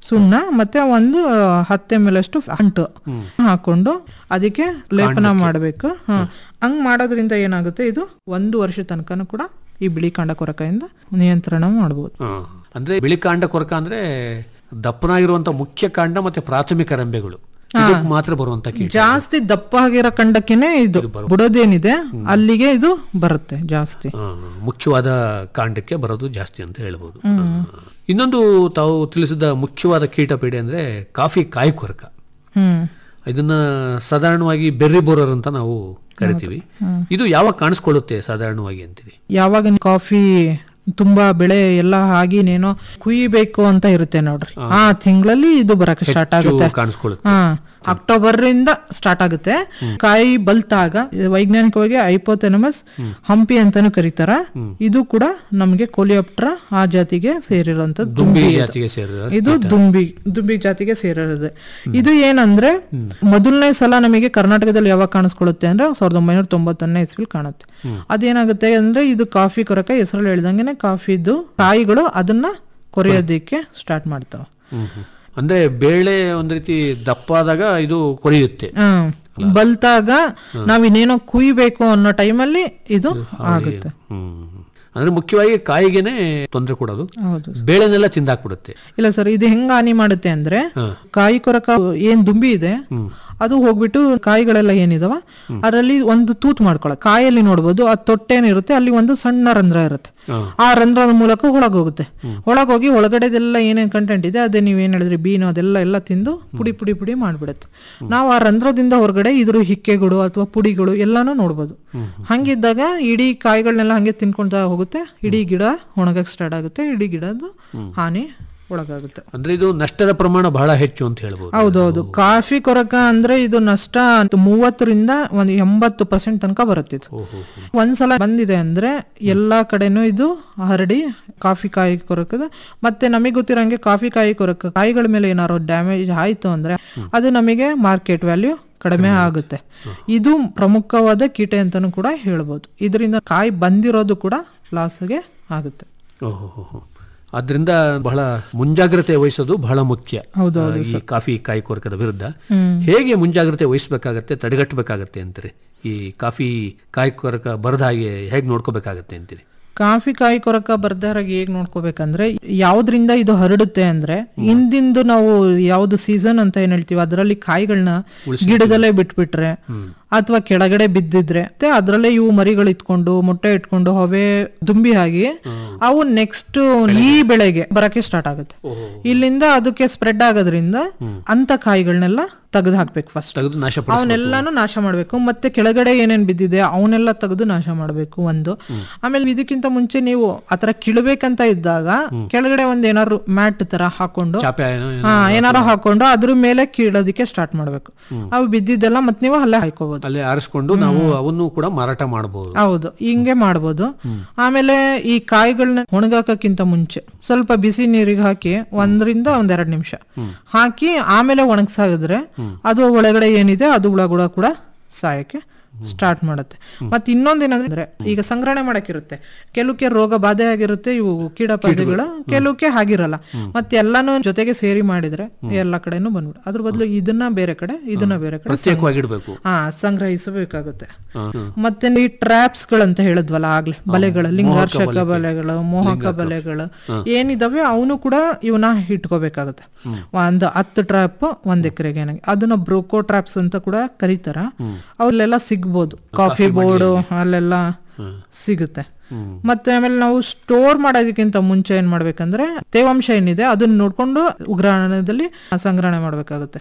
ಸುಣ್ಣ ಮತ್ತೆ ಒಂದು ಹತ್ತು ಎಮ್ ಎಲ್ ಅಷ್ಟು ಅಂಟು ಹಾಕೊಂಡು ಅದಕ್ಕೆ ಲೇಪನ ಮಾಡಬೇಕು ಹಂಗ್ ಮಾಡೋದ್ರಿಂದ ಏನಾಗುತ್ತೆ ಇದು ಒಂದು ವರ್ಷ ತನಕನೂ ಕೂಡ ಈ ಬಿಳಿ ಕಾಂಡ ಕೊರಕೆಯಿಂದ ನಿಯಂತ್ರಣ ಮಾಡಬಹುದು ಆ, ಅಂದ್ರೆ ಬಿಳಿ ಕಾಂಡ ಕೊರಕ ಅಂದ್ರೆ ದಪ್ಪನಾಗಿರುವಂತ ಮುಖ್ಯ ಕಾಂಡ ಮತ್ತೆ ಪ್ರಾಥಮಿಕ ರೆಂಬೆಗಳು ಇದಕ್ಕೆ ಮಾತ್ರ ಬರುವಂತ ಕೀಟ ಜಾಸ್ತಿ ದಪ್ಪ ಆಗಿರೋ ಕಂಡಕ್ಕೆನೆ ಇದು ಬುಡದೇನಿದೆ ಅಲ್ಲಿಗೆ ಇದು ಬರುತ್ತೆ ಜಾಸ್ತಿ ಆ, ಮುಖ್ಯವಾದ ಕಾಂಡಕ್ಕೆ ಬರೋದು ಜಾಸ್ತಿ ಅಂತ ಹೇಳ್ಬೋದು ಆ. ಇನ್ನೊಂದು ತಾವು ತಿಳಿಸಿದ ಮುಖ್ಯವಾದ ಕೀಟಪೀಡೆ ಅಂದ್ರೆ ಕಾಫಿ ಕಾಯಿ ಕೊರಕ ಹ್ಮ್ ಇದನ್ನ ಸಾಧಾರಣವಾಗಿ ಬೆರ್ರಿ ಬೋರರ್ ಅಂತ ನಾವು ಕರಿತೀವಿ ಇದು ಯಾವಾಗ ಕಾಣಿಸ್ಕೊಳ್ಳುತ್ತೆ ಸಾಧಾರಣವಾಗಿ ಅಂತೀರಿ ಯಾವಾಗ ಕಾಫಿ ತುಂಬಾ ಬೆಳೆ ಎಲ್ಲ ಆಗಿನೇನೋ ಕುಯ್ಬೇಕು ಅಂತ ಇರುತ್ತೆ ನೋಡ್ರಿ ಆ ತಿಂಗಳಲ್ಲಿ ಇದು ಬರಕ್ಕೆ ಸ್ಟಾರ್ಟ್ ಆಗುತ್ತೆ ಕಾಣಿಸ್ಕೊಳ್ಳುತ್ತೆ ಹಾ ಅಕ್ಟೋಬರ್ ಇಂದ ಸ್ಟಾರ್ಟ್ ಆಗುತ್ತೆ ಕಾಯಿ ಬಲ್ತಾಗ ವೈಜ್ಞಾನಿಕವಾಗಿ ಐಪೋಥೆನಮಸ್ ಹಂಪಿ ಅಂತಾನು ಕರೀತಾರ ಇದು ಕೂಡ ನಮಗೆ ಕೋಲಿಯಾಪ್ಟ್ರ ಆ ಜಾತಿಗೆ ಸೇರಿರುವಂತ ದುಂಬಿ ದುಂಬಿ ಇದು. ಜಾತಿಗೆ ಸೇರಿದ ಇದು ದುಂಬಿ ದುಂಬಿ ಜಾತಿಗೆ ಸೇರಿರೋದು ಇದು ಏನಂದ್ರೆ ಮೊದಲನೇ ಸಲ ನಮಗೆ ಕರ್ನಾಟಕದಲ್ಲಿ ಯಾವಾಗ ಕಾಣಿಸ್ಕೊಳ್ಳುತ್ತೆ ಅಂದ್ರೆ ಸಾವಿರದ ಒಂಬೈನೂರ ತೊಂಬತ್ತೊಂದನೇ ಇಸ್ವಿಲ್ ಕಾಣುತ್ತೆ ಅದೇನಾಗುತ್ತೆ ಅಂದ್ರೆ ಇದು ಕಾಫಿ ಕೊರಕ ಹೆಸರಲ್ಲಿ ಹೇಳ್ದಂಗೆನೆ ಕಾಫಿದು ಕಾಯಿಗಳು ಅದನ್ನ ಕೊರೆಯೋದಕ್ಕೆ ಸ್ಟಾರ್ಟ್ ಮಾಡ್ತಾವ ಹ್ಮ್, ಹ್ಮ್. ಅಂದ್ರೆ ಬೇಳೆ ಒಂದ್ ರೀತಿ ದಪ್ಪಾದಾಗ ಇದು ಕೊರಿಯುತ್ತೆ ಹ್ಮ್ ಬಲ್ತಾಗ ನಾವ್ ಇನ್ನೇನೋ ಕುಯ್ಬೇಕು ಅನ್ನೋ ಟೈಮಲ್ಲಿ ಇದು ಆಗುತ್ತೆ ಹ್ಮ್. ಅಂದ್ರೆ ಮುಖ್ಯವಾಗಿ ಕಾಯಿಗೆನೆ ತೊಂದರೆ ಕೊಡೋದು ಹೌದು ಬೇಳೆನೆಲ್ಲ ತಿಂದಾಕ್ಬಿಡುತ್ತೆ ಇಲ್ಲ ಸರ್ ಇದು ಹೆಂಗ ಹಾನಿ ಮಾಡುತ್ತೆ ಅಂದ್ರೆ ಹಾ. ಕಾಯಿ ಕೊರಕ ಏನ್ ದುಂಬಿ ಇದೆ ಅದು ಹೋಗ್ಬಿಟ್ಟು ಕಾಯಿಗಳೆಲ್ಲ ಏನಿದಾವ ಅದರಲ್ಲಿ ಒಂದು ತೂತ್ ಮಾಡ್ಕೊಳ್ಳೋ ಕಾಯಲ್ಲಿ ನೋಡ್ಬೋದು ಆ ತೊಟ್ಟೆನಿರುತ್ತೆ ಅಲ್ಲಿ ಒಂದು ಸಣ್ಣ ರಂಧ್ರ ಇರುತ್ತೆ ಹಾ. ಆ ರಂಧ್ರದ ಮೂಲಕ ಒಳಗೋಗುತ್ತೆ ಒಳಗೋಗಿ ಒಳಗಡೆದೆಲ್ಲ ಏನೇನ್ ಕಂಟೆಂಟ್ ಇದೆ ಅದೇ ನೀವೇನ್ ಹೇಳಿದ್ರಿ ಬೀನು ಅದೆಲ್ಲ ಎಲ್ಲ ತಿಂದು ಪುಡಿ ಪುಡಿ ಪುಡಿ ಮಾಡ್ಬಿಡುತ್ತೆ ನಾವು ಆ ರಂಧ್ರದಿಂದ ಹೊರಗಡೆ ಇದ್ರ ಹಿಕ್ಕೆಗಳು ಅಥವಾ ಪುಡಿಗಳು ಎಲ್ಲಾನು ನೋಡ್ಬೋದು ಹಂಗಿದ್ದಾಗ ಇಡೀ ಕಾಯಿಗಳನ್ನೆಲ್ಲ ಹಂಗೆ ತಿನ್ಕೊಂತ ಹೋಗುತ್ತೆ ಇಡೀ ಗಿಡ ಒಣಗಕ್ ಸ್ಟಾರ್ಟ್ ಆಗುತ್ತೆ ಇಡೀ ಗಿಡದ್ದು ಹಾನಿ ಒಳಗಾಗುತ್ತೆ ಅಂದ್ರೆ ಇದು ನಷ್ಟದ ಪ್ರಮಾಣ ಬಹಳ ಹೆಚ್ಚು ಅಂತ ಹೇಳ್ಬೋದು ಹೌದೌದು ಕಾಫಿ ಕೊರಕ ಅಂದ್ರೆ ಇದು ನಷ್ಟ ಮೂವತ್ತರಿಂದ ಒಂದು ಎಂಬತ್ತು ಪರ್ಸೆಂಟ್ ತನಕ ಬರುತ್ತೆ ಇದು ಒಂದ್ಸಲ ಬಂದಿದೆ ಅಂದ್ರೆ ಎಲ್ಲಾ ಕಡೆನೂ ಇದು ಹರಡಿ ಕಾಫಿ ಕಾಯಿ ಕೊರಕದ ಮತ್ತೆ ನಮಗೆ ಗೊತ್ತಿರಂಗೆ ಕಾಫಿ ಕಾಯಿ ಕೊರಕ ಕಾಯಿಗಳ ಮೇಲೆ ಏನಾದ್ರು ಡ್ಯಾಮೇಜ್ ಆಯ್ತು ಅಂದ್ರೆ ಅದು ನಮಗೆ ಮಾರ್ಕೆಟ್ ವ್ಯಾಲ್ಯೂ ಕಡಿಮೆ ಆಗುತ್ತೆ ಇದು ಪ್ರಮುಖವಾದ ಕೀಟ ಅಂತಾನು ಕೂಡ ಹೇಳ್ಬೋದು ಇದರಿಂದ ಕಾಯಿ ಬಂದಿರೋದು ಕೂಡ ಲಾಸ್ಗೆ ಆಗುತ್ತೆ ಓಹೋ ಆದ್ರಿಂದ ಬಹಳ ಮುಂಜಾಗ್ರತೆ ವಹಿಸೋದು ಬಹಳ ಮುಖ್ಯ ಆ, ಈ ಕಾಫಿ ಕಾಯಿ ಕೊರಕದ ವಿರುದ್ಧ ಹೇಗೆ ಮುಂಜಾಗ್ರತೆ ವಹಿಸ್ಬೇಕಾಗತ್ತೆ ತಡೆಗಟ್ಟಬೇಕಾಗತ್ತೆ ಅಂತೀರಿ ಈ ಕಾಫಿ ಕಾಯಿ ಕೊರಕ ಬರದ ಹಾಗೆ ಹೇಗೆ ನೋಡ್ಕೋಬೇಕಾಗತ್ತೆ ಅಂತೀರಿ ಕಾಫಿ ಕಾಯಿ ಕೊರಕ ಬರ್ದಾರಾಗ ಹೇಗ್ ನೋಡ್ಕೋಬೇಕಂದ್ರೆ ಯಾವ್ದ್ರಿಂದ ಇದು ಹರಡುತ್ತೆ ಅಂದ್ರೆ ಹಿಂದಿಂದು ನಾವು ಯಾವ್ದು ಸೀಸನ್ ಅಂತ ಏನ್ ಹೇಳ್ತೀವಿ ಅದರಲ್ಲಿ ಕಾಯಿಗಳನ್ನ ಗಿಡದಲ್ಲೇ ಬಿಟ್ಬಿಟ್ರೆ ಅಥವಾ ಕೆಳಗಡೆ ಬಿದ್ದಿದ್ರೆ ಮತ್ತೆ ಅದ್ರಲ್ಲೇ ಇವು ಮರಿಗಳು ಇಟ್ಕೊಂಡು ಮೊಟ್ಟೆ ಇಟ್ಕೊಂಡು ಹೊವೆ ದುಂಬಿ ಆಗಿ ಅವು ನೆಕ್ಸ್ಟ್ ಈ ಬೆಳೆಗೆ ಬರಕ್ಕೆ ಸ್ಟಾರ್ಟ್ ಆಗುತ್ತೆ ಇಲ್ಲಿಂದ ಅದಕ್ಕೆ ಸ್ಪ್ರೆಡ್ ಆಗೋದ್ರಿಂದ ಅಂತ ಕಾಯಿಗಳನ್ನೆಲ್ಲ ತೆಗೆದು ಹಾಕ್ಬೇಕು ಫಸ್ಟ್ ತೆಗೆದು ನಾಶ ಅವನ್ನೆಲ್ಲಾನು ನಾಶ ಮಾಡ್ಬೇಕು ಮತ್ತೆ ಕೆಳಗಡೆ ಏನೇನ್ ಬಿದ್ದಿದೆ ಅವನ್ನೆಲ್ಲ ತೆಗೆದು ನಾಶ ಮಾಡ್ಬೇಕು ಒಂದು ಆಮೇಲೆ ಇದಕ್ಕಿಂತ ಮುಂಚೆ ನೀವು ಆತರ ಕೀಳ್ಬೇಕಂತ ಇದ್ದಾಗ ಕೆಳಗಡೆ ಒಂದ್ ಏನಾದ್ರು ಮ್ಯಾಟ್ ತರ ಹಾಕೊಂಡು ಚಾಪೆ ಏನೋ ಏನೋ ಹಾ ಏನಾರು ಹಾಕೊಂಡು ಅದ್ರ ಮೇಲೆ ಕೀಳೋದಿಕ್ಕೆ ಸ್ಟಾರ್ಟ್ ಮಾಡ್ಬೇಕು ಅವು ಬಿದ್ದಿದ್ದೆಲ್ಲ ಮತ್ತೆ ನೀವು ಅಲ್ಲೇ ಹಾಕೋಬಹುದು ಅಲ್ಲೇ ಆರಿಸ್ಕೊಂಡು ನಾವು ಅವನ್ನು ಕೂಡ ಮಾರಾಟ ಮಾಡಬಹುದು ಹೌದು ಹಿಂಗೆ ಮಾಡ್ಬೋದು ಆಮೇಲೆ ಈ ಕಾಯಿಗಳನ್ನ ಒಣಗಾಕಕ್ಕಿಂತ ಮುಂಚೆ ಸ್ವಲ್ಪ ಬಿಸಿ ನೀರಿಗೆ ಹಾಕಿ ಒಂದರಿಂದ ಒಂದೆರಡು ನಿಮಿಷ ಹಾಕಿ ಆಮೇಲೆ ಒಣಗ್ಸಾಗಿದ್ರೆ ಅದು ಒಳಗಡೆ ಏನಿದೆ ಅದು ಹುಳಗುಳ ಕೂಡ ಸಾಯಕ್ಕೆ ಸ್ಟಾರ್ಟ್ ಮಾಡುತ್ತೆ ಮತ್ತೆ ಇನ್ನೊಂದೇನಂದ್ರೆ ಈಗ ಸಂಗ್ರಹಣೆ ಮಾಡಕ್ಕಿರುತ್ತೆ ಕೆಲವಕ್ಕೆ ರೋಗ ಬಾಧೆ ಆಗಿರುತ್ತೆ ಇವು ಕೀಟಪಾದಿಗಳು ಕೆಲವಕ್ಕೆ ಆಗಿರಲ್ಲ ಮತ್ತೆ ಎಲ್ಲಾನು ಜೊತೆಗೆ ಸೇರಿ ಮಾಡಿದ್ರೆ ಎಲ್ಲ ಕಡೆನೂ ಬಂದ್ಬಿಡು ಅದ್ರ ಬದಲು ಇದನ್ನ ಬೇರೆ ಕಡೆ ಇದನ್ನ ಬೇರೆ ಕಡೆ ಪ್ರತ್ಯೇಕವಾಗಿಡ್ಬೇಕು ಹಾ ಸಂಗ್ರಹಿಸಬೇಕಾಗುತ್ತೆ ಮತ್ತೆ ಈ ಟ್ರಾಪ್ಸ್ ಗಳಂತ ಹೇಳಿದ್ವಲ್ಲ ಆಗ್ಲೇ ಬಲೆಗಳು ಲಿಂಗಾರ್ಷಕ ಬಲೆಗಳು ಮೋಹಕ ಬಲೆಗಳು ಏನಿದಾವೆ ಅವನು ಕೂಡ ಇವನ್ನ ಇಟ್ಕೋಬೇಕಾಗುತ್ತೆ ಒಂದು ಹತ್ತು ಟ್ರಾಪ್ ಒಂದ್ ಎಕರೆಗೆ ಅದನ್ನ ಬ್ರೋಕೋ ಟ್ರಾಪ್ಸ್ ಅಂತ ಕೂಡ ಕರೀತಾರ ಅಲ್ಲೆಲ್ಲ ಸಿಗ್ಬೋದು ಕಾಫಿ ಬೋರ್ಡು ಅಲ್ಲೆಲ್ಲ ಸಿಗುತ್ತೆ ಮತ್ತೆ ಆಮೇಲೆ ನಾವು ಸ್ಟೋರ್ ಮಾಡೋದಕ್ಕಿಂತ ಮುಂಚೆ ಏನ್ ಮಾಡ್ಬೇಕಂದ್ರೆ ತೇವಾಂಶ ಏನಿದೆ ಅದನ್ನ ನೋಡ್ಕೊಂಡು ಉಗ್ರಾಣದಲ್ಲಿ ಸಂಗ್ರಹಣೆ ಮಾಡ್ಬೇಕಾಗುತ್ತೆ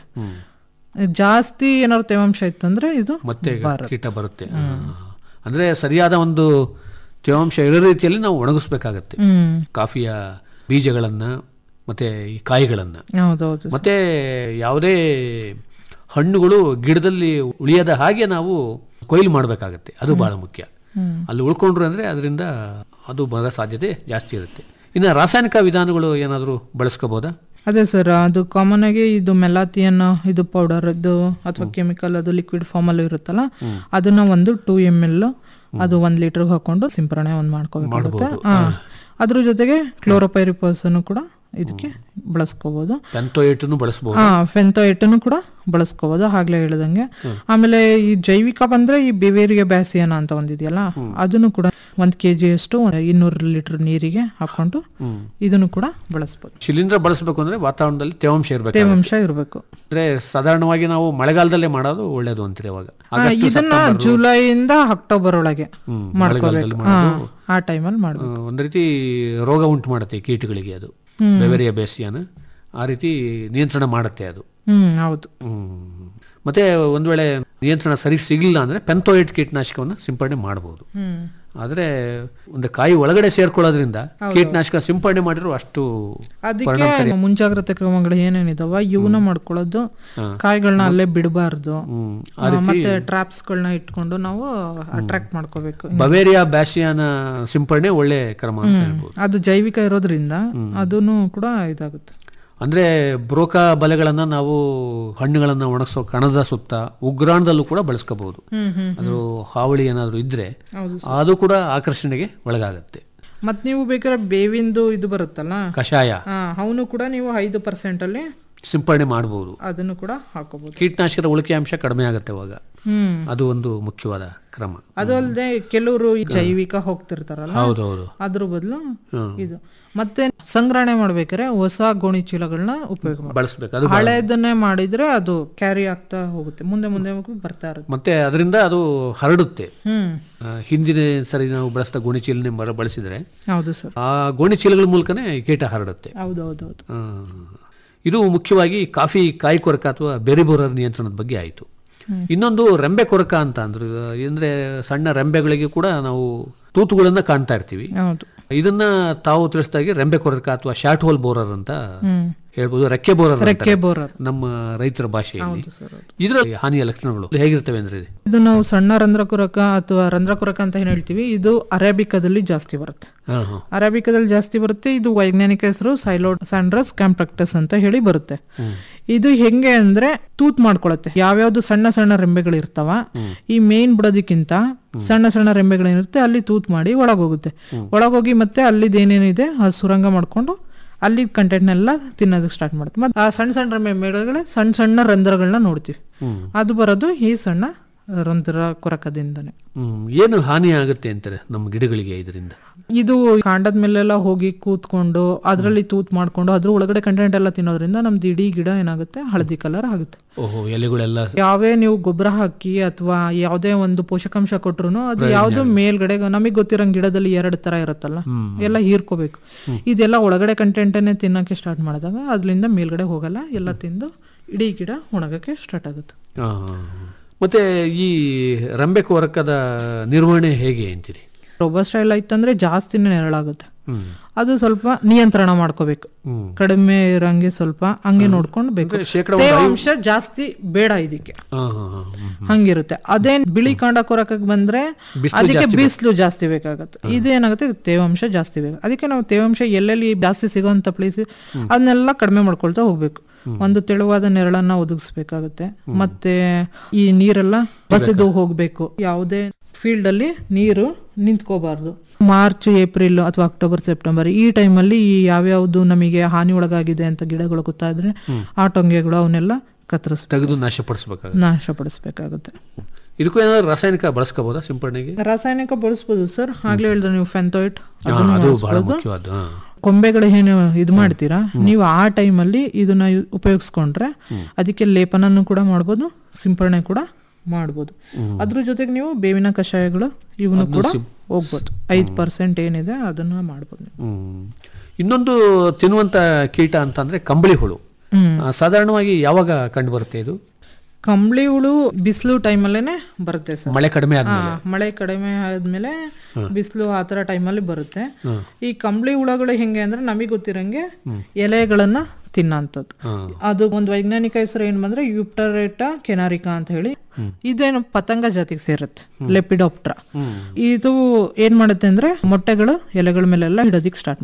ಜಾಸ್ತಿ ಏನಾದ್ರು ತೇವಾಂಶ ಇತ್ತಂದ್ರೆ ಇದು ಮತ್ತೆ ಕೀಟ ಬರುತ್ತೆ ಆ. ಅಂದ್ರೆ ಸರಿಯಾದ ಒಂದು ತೇವಾಂಶ ಇರೋ ರೀತಿಯಲ್ಲಿ ನಾವು ಒಣಗಿಸ್ಬೇಕಾಗತ್ತೆ ಹ್ಮ್ ಕಾಫಿಯ ಬೀಜಗಳನ್ನ ಮತ್ತೆ ಈ ಕಾಯಿಗಳನ್ನ ಹೌದೌದು ಮತ್ತೆ ಯಾವುದೇ ಹಣ್ಣುಗಳು ಗಿಡದಲ್ಲಿ ಉಳಿಯದ ಹಾಗೆ ನಾವು ಕೊಯ್ಲು ಮಾಡಬೇಕಾಗತ್ತೆ ಅದು ಬಹಳ ಮುಖ್ಯ ಅಲ್ಲಿ ಉಳ್ಕೊಂಡ್ರು ಅಂದ್ರೆ ಅದರಿಂದ ಅದು ಬರೋ ಸಾಧ್ಯತೆ ಜಾಸ್ತಿ ಇರುತ್ತೆ ಇನ್ನು ರಾಸಾಯನಿಕ ವಿಧಾನಗಳು ಏನಾದರೂ ಬಳಸ್ಕೋಬೋದಾ ಅದೇ ಸರ್ ಅದು ಕಾಮನ್ ಆಗಿ ಇದು ಮೆಲಾತಿಯನ್ ಇದು ಪೌಡರ್ ಇದು ಅಥವಾ ಕೆಮಿಕಲ್ ಅದು ಲಿಕ್ವಿಡ್ ಫಾರ್ಮ್ ಅಲ್ಲಿ ಇರುತ್ತಲ್ಲ ಅದನ್ನ ಒಂದು ಟೂ ಎಮ್ ಎಲ್ ಅದು ಒಂದ್ ಲೀಟರ್ ಹಾಕೊಂಡು ಸಿಂಪರಣೆ ಒಂದ್ ಮಾಡ್ಕೋಬೇಕಾಗುತ್ತೆ ಹಾ ಅದ್ರ ಜೊತೆಗೆ ಕ್ಲೋರೋಪೈರಿಪಸ್ ಅನ್ನು ಕೂಡ ಇದಕ್ಕೆ ಬಳಸ್ಕೋಬಹುದು ಪೆಂತೋಯೇಟನ್ನು ಬಳಸಬಹುದು ಹಾ ಫೆಂತೋಯೇಟನ್ನು ಕೂಡ ಬಳಸ್ಕೋಬಹುದು ಆಗ್ಲೇ ಹೇಳ್ದಂಗೆ ಆಮೇಲೆ ಈ ಜೈವಿಕ ಬಂದ್ರೆ ಈ ಬೆವೇರಿಯ ಬ್ಯಾಸಿಯನ ಅಂತ ಒಂದಿದೆಯಲ್ಲ ಅದನ್ನು ಕೂಡ ಒಂದ್ ಕೆಜಿ ಅಷ್ಟು ಇನ್ನೂರು ಲೀಟರ್ ನೀರಿಗೆ ಹಾಕೊಂಡು ಇದನ್ನು ಕೂಡ ಬಳಸ್ಬೋದು ಶಿಲೀಂಧ್ರ ಬಳಸಬೇಕು ಅಂದ್ರೆ ವಾತಾವರಣದಲ್ಲಿ ತೇವಾಂಶ ಇರಬೇಕು ತೇವಾಂಶ ಇರಬೇಕು ಅಂದ್ರೆ ಸಾಧಾರಣವಾಗಿ ನಾವು ಮಳೆಗಾಲದಲ್ಲೇ ಮಾಡೋದು ಒಳ್ಳೇದು ಅಂತೀರಿ ಅವಾಗ ಆಗಸ್ಟ್, ಇದನ್ನ ಸೆಪ್ಟೆಂಬರ್, ಜುಲೈಯಿಂದ ಅಕ್ಟೋಬರ್ ಒಳಗೆ ಹ್ಮ್, ಮಾಡ್ಕೋಬೇಕು ಮಳೆಗಾಲದಲ್ಲಿ ಹಾ, ಮಾಡೋದು. ಆ ಟೈಮಲ್ಲಿ ಆ, ಮಾಡ್ಬೇಕು ಒಂದ್ ರೀತಿ ರೋಗ ಉಂಟು ಮಾಡುತ್ತೆ ಕೀಟಗಳಿಗೆ ಅದು ಬೆವೆರಿಯ ಬೇಸಿಯನ ಆ ರೀತಿ ನಿಯಂತ್ರಣ ಮಾಡುತ್ತೆ ಅದು ಹ್ಮ್ ಹೌದು ಹ್ಮ್. ಮತ್ತೆ ಒಂದ್ ವೇಳೆ ನಿಯಂತ್ರಣ ಸರಿ ಸಿಗಲಿಲ್ಲ ಅಂದ್ರೆ ಪೆಂತೋಯೇಟ್ ಕೀಟನಾಶಕವನ್ನು ಸಿಂಪಡಣೆ ಮಾಡಬಹುದು ಹ್ಮ್ ಆದ್ರೆ ಒಂದು ಕಾಯಿ ಒಳಗಡೆ ಸೇರ್ಕೊಳ್ಳೋದ್ರಿಂದ ಕೀಟನಾಶಕ ಸಿಂಪಡಣೆ ಮಾಡಿರೋ ಅಷ್ಟು ಅದಕ್ಕೆ ಮುಂಜಾಗ್ರತೆ ಕ್ರಮಗಳು ಏನೇನಿದಾವ ಇವನ್ನ ಮಾಡ್ಕೊಳ್ಳೋದು ಕಾಯಿಗಳನ್ನ ಅಲ್ಲೇ ಬಿಡಬಾರ್ದು ಹ್ಮ್. ಆ ಮತ್ತೆ ಟ್ರಾಪ್ಸ್ ಗಳನ್ನ ಇಟ್ಕೊಂಡು ನಾವು ಅಟ್ರಾಕ್ಟ್ ಮಾಡ್ಕೋಬೇಕು ಬವೇರಿಯಾ ಬ್ಯಾಸಿಯಾನ ಸಿಂಪಡಣೆ ಒಳ್ಳೆ ಕ್ರಮ ಅಂತ ಹೇಳ್ಬೋದು ಅದು ಜೈವಿಕ ಇರೋದ್ರಿಂದ ಅದನ್ನು ಕೂಡ ಇದಾಗುತ್ತೆ ಅಂದ್ರೆ ಬ್ರೋಕಾ ಬಲೆಗಳನ್ನ ನಾವು ಹಣ್ಣುಗಳನ್ನ ಒಣಗಿಸೋ ಕಣದ ಸುತ್ತ ಉಗ್ರಾಣದಲ್ಲೂ ಕೂಡ ಬಳಸ್ಕೋಬಹುದು ಅದು ಹಾವಳಿ ಏನಾದ್ರು ಇದ್ರೆ ಅದು ಕೂಡ ಆಕರ್ಷಣೆಗೆ ಒಳಗಾಗತ್ತೆ ಮತ್ ನೀವು ಬೇಕಾದ್ರೆ ಬೇವಿಂದು ಇದು ಬರುತ್ತಲ್ಲ ಕಷಾಯ ಅವನು ಕೂಡ ನೀವು ಐದು ಪರ್ಸೆಂಟ್ ಅಲ್ಲಿ ಸಿಂಪಡಣೆ ಮಾಡಬಹುದು ಅದನ್ನು ಕೂಡ ಹಾಕೋಬಹುದು ಕೀಟನಾಶಕದ ಉಳಿಕೆ ಅಂಶ ಕಡಿಮೆ ಆಗುತ್ತೆ ಅವಾಗ ಹ್ಮ್ ಅದು ಒಂದು ಮುಖ್ಯವಾದ ಕ್ರಮ ಅದು ಅಲ್ಲದೆ ಕೆಲವರು ಈ ಜೈವಿಕ ಹೋಗ್ತಿರ್ತಾರಲ್ಲ ಹೌದೌದು ಅದ್ರ ಬದಲು ಇದು ಮತ್ತೆ ಸಂಗ್ರಹಣೆ ಮಾಡ್ಬೇಕಾದ್ರೆ ಹೊಸ ಗೋಣಿ ಚೀಲಗಳನ್ನ ಉಪಯೋಗ ಮಾಡಿ ಬಳಸ್ಬೇಕು ಅದು ಹಳೆದನ್ನೇ ಮಾಡಿದ್ರೆ ಅದು ಕ್ಯಾರಿ ಆಗ್ತಾ ಹೋಗುತ್ತೆ ಮುಂದೆ ಮುಂದೆ ಹೋಗಿ ಬರ್ತಾ ಇರುತ್ತೆ ಮತ್ತೆ ಅದರಿಂದ ಅದು ಹರಡುತ್ತೆ ಹ್ಮ್ ಆ, ಹಿಂದಿನ ಸರಿ ನಾವು ಬಳಸಿದ ಗೋಣಿಚೀಲನೆ ಮರ ಬಳಸಿದ್ರೆ ಹೌದು ಸರ್ ಆ ಗೋಣಿಚೀಲಗಳ ಮೂಲಕನೇ ಕೀಟ ಹರಡುತ್ತೆ ಹೌದು ಹೌದು ಹೌದು ಆ, ಇದು ಮುಖ್ಯವಾಗಿ ಕಾಫಿ ಕಾಯಿ ಕೊರಕ ಅಥವಾ ಬೆರಿಬೋರರ್ ನಿಯಂತ್ರಣದ ಬಗ್ಗೆ ಆಯಿತು ಇನ್ನೊಂದು ರೆಂಬೆ ಕೊರಕ ಅಂತ ಅಂದ್ರು ಅಂದ್ರೆ ಸಣ್ಣ ರೆಂಬೆಗಳಿಗೆ ಕೂಡ ನಾವು ತೂತುಗಳನ್ನ ಕಾಣ್ತಾ ಇರ್ತೀವಿ ಹೌದು ಇದನ್ನ ತಾವು ತಿಳಿಸಿದಾಗೆ ರೆಂಬೆ ಕೊರಕ ಅಥವಾ ಶಾರ್ಟ್ ಹೋಲ್ ಬೋರರ್ ಅಂತ ಹ್ಮ್ ಹೇಳ್ಬೋದು ರೆಕ್ಕೆ ಬೋರರ್ ರೆಕ್ಕೆ ಬೋರರ್ ನಮ್ಮ ರೈತರ ಭಾಷೆಯಲ್ಲಿ ಸರ್ ಹೌದು. ಇದರ ಹಾನಿಯ ಲಕ್ಷಣಗಳು ಹೇಗಿರ್ತವೆ ಅಂದ್ರೆ ಇದು? ಇದು ನಾವು ಸಣ್ಣ ರಂಧ್ರಕುರಕ ಅಥವಾ ರಂಧ್ರಕುರಕ ಅಂತ ಏನ್ ಹೇಳ್ತೀವಿ ಇದು ಅರೇಬಿಕದಲ್ಲಿ ಜಾಸ್ತಿ ಬರುತ್ತೆ ಹಾ ಹಾ ಅರೇಬಿಕದಲ್ಲಿ ಜಾಸ್ತಿ ಬರುತ್ತೆ ಇದು ವೈಜ್ಞಾನಿಕ ಹೆಸರು ಸೈಲೋಡ್ ಸ್ಯಾಂಡ್ರಸ್ ಕ್ಯಾಂಪ್ರಕ್ಟಸ್ ಅಂತ ಹೇಳಿ ಬರುತ್ತೆ ಇದು ಹೆಂಗೆ ಅಂದ್ರೆ ತೂತ್ ಮಾಡ್ಕೊಳತ್ತೆ ಯಾವ್ಯಾವ್ದು ಸಣ್ಣ ಸಣ್ಣ ರೆಂಬೆಗಳು ಇರ್ತಾವ ಈ ಮೇನ್ ಬಿಡೋದಕ್ಕಿಂತ ಸಣ್ಣ ಸಣ್ಣ ರೆಂಬೆಗಳೇನಿರುತ್ತೆ ಅಲ್ಲಿ ತೂತ್ ಮಾಡಿ ಒಳಗೋಗುತ್ತೆ ಒಳಗೋಗಿ ಮತ್ತೆ ಅಲ್ಲಿದ್ ಏನೇನಿದೆ ಅದು ಸುರಂಗ ಮಾಡ್ಕೊಂಡು ಅಲ್ಲಿ ಕಂಟೆಂಟ್ನೆಲ್ಲ ತಿನ್ನೋದಕ್ಕೆ ಸ್ಟಾರ್ಟ್ ಮಾಡುತ್ತೆ ಮತ್ತೆ ಆ ಸಣ್ಣ ಸಣ್ಣ ರೆಂಬೆ ಮೇಳಗಡೆ ಸಣ್ಣ ಸಣ್ಣ ರಂಧ್ರಗಳನ್ನ ನೋಡ್ತೀವಿ ಅದು ಬರೋದು ಈ ಸಣ್ಣ ರಂಧ್ರ ಕೊರಕದಿಂದನೇ ಹ್ಮ್ ಏನು ಹಾನಿ ಆಗುತ್ತೆ ಅಂತಾರೆ ನಮ್ಮ ಗಿಡಗಳಿಗೆ ಇದರಿಂದ ಇದು ಕಾಂಡದ ಮೇಲೆಲ್ಲ ಹೋಗಿ ಕೂತ್ಕೊಂಡು ಅದರಲ್ಲಿ ತೂತ್ ಮಾಡ್ಕೊಂಡು ಅದ್ರ ಒಳಗಡೆ ಕಂಟೆಂಟ್ ಎಲ್ಲ ತಿನ್ನೋದ್ರಿಂದ ನಮ್ದು ಇಡೀ ಗಿಡ ಏನಾಗುತ್ತೆ ಹಳದಿ ಕಲರ್ ಆಗುತ್ತೆ ಓಹೋ ಎಲೆಗಳೆಲ್ಲ ಯಾವೇ ನೀವು ಗೊಬ್ಬರ ಹಾಕಿ ಅಥವಾ ಯಾವುದೇ ಒಂದು ಪೋಷಕಾಂಶ ಕೊಟ್ರು ಅದು ಯಾವ್ದು ಮೇಲ್ಗಡೆ ನಮಗೆ ಗೊತ್ತಿರಂಗ್ ಗಿಡದಲ್ಲಿ ಎರಡು ತರ ಇರುತ್ತಲ್ಲ ಎಲ್ಲ ಹೀರ್ಕೋಬೇಕು ಇದೆಲ್ಲ ಒಳಗಡೆ ಕಂಟೆಂಟನ್ನೇ ತಿನ್ನಕ್ಕೆ ಸ್ಟಾರ್ಟ್ ಮಾಡಿದಾಗ ಅದ್ರಿಂದ ಮೇಲ್ಗಡೆ ಹೋಗಲ್ಲ ಎಲ್ಲ ತಿಂದು ಇಡೀ ಗಿಡ ಒಣಗಕ್ಕೆ ಸ್ಟಾರ್ಟ್ ಆಗುತ್ತೆ ಆ, ಮತ್ತೆ ಈ ರಂಬೆ ಕೊರಕದ ನಿರ್ವಹಣೆ ಹೇಗೆ ಅಂತೀರಿ ರೋಬರ್ ಸ್ಟೈಲ್ ಆಯ್ತಂದ್ರೆ ಜಾಸ್ತಿನೇ ನೆರಳಾಗುತ್ತೆ ಹ್ಮ್ ಅದು ಸ್ವಲ್ಪ ನಿಯಂತ್ರಣ ಮಾಡ್ಕೋಬೇಕು ಹ್ಮ್. ಕಡಿಮೆ ಇರಂಗೆ ಸ್ವಲ್ಪ ಹಂಗೆ ನೋಡ್ಕೊಂಡು ಬೇಕು ಅಂದ್ರೆ ಶೇಕಡ ಒಂದು ತೇವಾಂಶ ಜಾಸ್ತಿ ಬೇಡ ಇದಕ್ಕೆ ಹಾ ಹಾ ಹಾ ಹ್ಮ್. ಹಂಗಿರುತ್ತೆ ಅದೇ ಬಿಳಿ ಕಾಂಡ ಕೊರಕಕ್ಕೆ ಬಂದ್ರೆ ಅದಕ್ಕೆ ಬಿಸಿಲು ಜಾಸ್ತಿ ಬೇಕಾಗುತ್ತೆ ಇದೇನಾಗುತ್ತೆ ಇದಕ್ಕೆ ತೇವಾಂಶ ಜಾಸ್ತಿ ಬೇಕು ಅದಕ್ಕೆ ನಾವು ತೇವಾಂಶ ಎಲ್ಲೆಲ್ಲಿ ಜಾಸ್ತಿ ಸಿಗೋಂತ ಪ್ಲೇಸ್ ಅದನ್ನೆಲ್ಲ ಕಡಿಮೆ ಮಾಡ್ಕೊಳ್ತಾ ಹೋಗ್ಬೇಕು ಒಂದು ತೆಳುವಾದ ನೆರಳನ್ನ ಒದಗಿಸ್ಬೇಕಾಗುತ್ತೆ ಮತ್ತೆ ಈ ನೀರೆಲ್ಲ ಬಸಿದು ಹೋಗ್ಬೇಕು ಯಾವುದೇ ಫೀಲ್ಡ್ ಅಲ್ಲಿ ನೀರು ನಿಂತ್ಕೋಬಾರ್ದು ಮಾರ್ಚ್ ಏಪ್ರಿಲ್ ಅಥವಾ ಅಕ್ಟೋಬರ್ ಸೆಪ್ಟೆಂಬರ್ ಈ ಟೈಮಲ್ಲಿ ಈ ಯಾವ್ಯಾವ್ದು ನಮಗೆ ಹಾನಿ ಒಳಗಾಗಿದೆ ಅಂತ ಗಿಡಗಳು ಗೊತ್ತಾದ್ರೆ ಆ ಟೊಂಗೆಗಳು ಅವನ್ನೆಲ್ಲ ಕತ್ತರಿಸ್ ತೆಗೆದು ನಾಶಪಡಿಸ್ಬೇಕಾಗುತ್ತೆ ನಾಶಪಡಿಸ್ಬೇಕಾಗುತ್ತೆ ಇದಕ್ಕೂ ಏನಾದ್ರು ರಾಸಾಯನಿಕ ಬಳಸ್ಕೋಬೋದಾ ಸಿಂಪಡಣೆಗೆ ರಾಸಾಯನಿಕ ಬಳಸ್ಬೋದು ಸರ್ ಆಗ್ಲೇ ಹೇಳಿದ್ರೆ ನೀವು ಫೆಂತೋಯಿಟ್ ಹಾ, ಅದು ಬಹಳ ಮುಖ್ಯವಾದ ಹಾ. ಕೊಂಬೆಗಳು ಏನು ಇದು ಮಾಡ್ತೀರಾ ನೀವು ಆ ಟೈಮಲ್ಲಿ ಇದನ್ನ ಯು- ಉಪಯೋಗಿಸ್ಕೊಂಡ್ರೆ ಅದಕ್ಕೆ ಲೇಪನನ್ನು ಕೂಡ ಮಾಡ್ಬೋದು ಸಿಂಪರಣೆ ಕೂಡ ಮಾಡ್ಬೋದು ಅದ್ರ ಜೊತೆಗೆ ನೀವು ಬೇವಿನ ಕಷಾಯಗಳು ಇವನು ಕೂಡ ಹೋಗ್ಬೋದು ಐದು ಪರ್ಸೆಂಟ್ ಏನಿದೆ ಅದನ್ನ ಮಾಡ್ಬೋದು ನೀವು. ಹ್ಮ್ ಇನ್ನೊಂದು ತಿನ್ನುವಂತ ಕೀಟ ಅಂತಂದ್ರೆ ಕಂಬಳಿ ಹುಳು ಹ್ಮ್. ಆ, ಸಾಧಾರಣವಾಗಿ ಯಾವಾಗ ಕಂಡು ಬರುತ್ತೆ ಇದು ಕಂಬಳಿ ಹುಳು ಬಿಸಿಲು ಟೈಮಲ್ಲೇನೆ ಬರುತ್ತೆ ಸರ್ ಮಳೆ ಕಡಿಮೆ ಹಾ, ಆದ್ಮೇಲೆ ಮಳೆ ಕಡಿಮೆ ಆದ್ಮೇಲೆ ಬಿಸಿಲು ಆ ತರ ಟೈಮಲ್ಲಿ ಬರುತ್ತೆ ಈ ಕಂಬಳಿ ಹುಳಗಳು ಹೆಂಗೆ ಅಂದ್ರೆ ನಮಗೆ ಗೊತ್ತಿರಂಗೆ ಎಲೆಗಳನ್ನ ತಿನ್ನಂಥದ್ದು ಅದು ಒಂದು ವೈಜ್ಞಾನಿಕ ಹೆಸರು ಏನ್ ಬಂದ್ರೆ ಯುಪ್ಟರೇಟಾ ಕೆನಾರಿಕಾ ಅಂತ ಹೇಳಿ ಇದೇನು ಪತಂಗ ಜಾತಿಗೆ ಸೇರುತ್ತೆ ಲೆಪಿಡೋಪ್ಟ್ರಾ ಇದು ಏನ್ ಮಾಡುತ್ತೆ ಅಂದ್ರೆ ಮೊಟ್ಟೆಗಳು ಎಲೆಗಳ ಮೇಲೆಲ್ಲ ಇಡೋದಿಕ್ ಸ್ಟಾರ್ಟ್ ಮಾಡುತ್ತೆ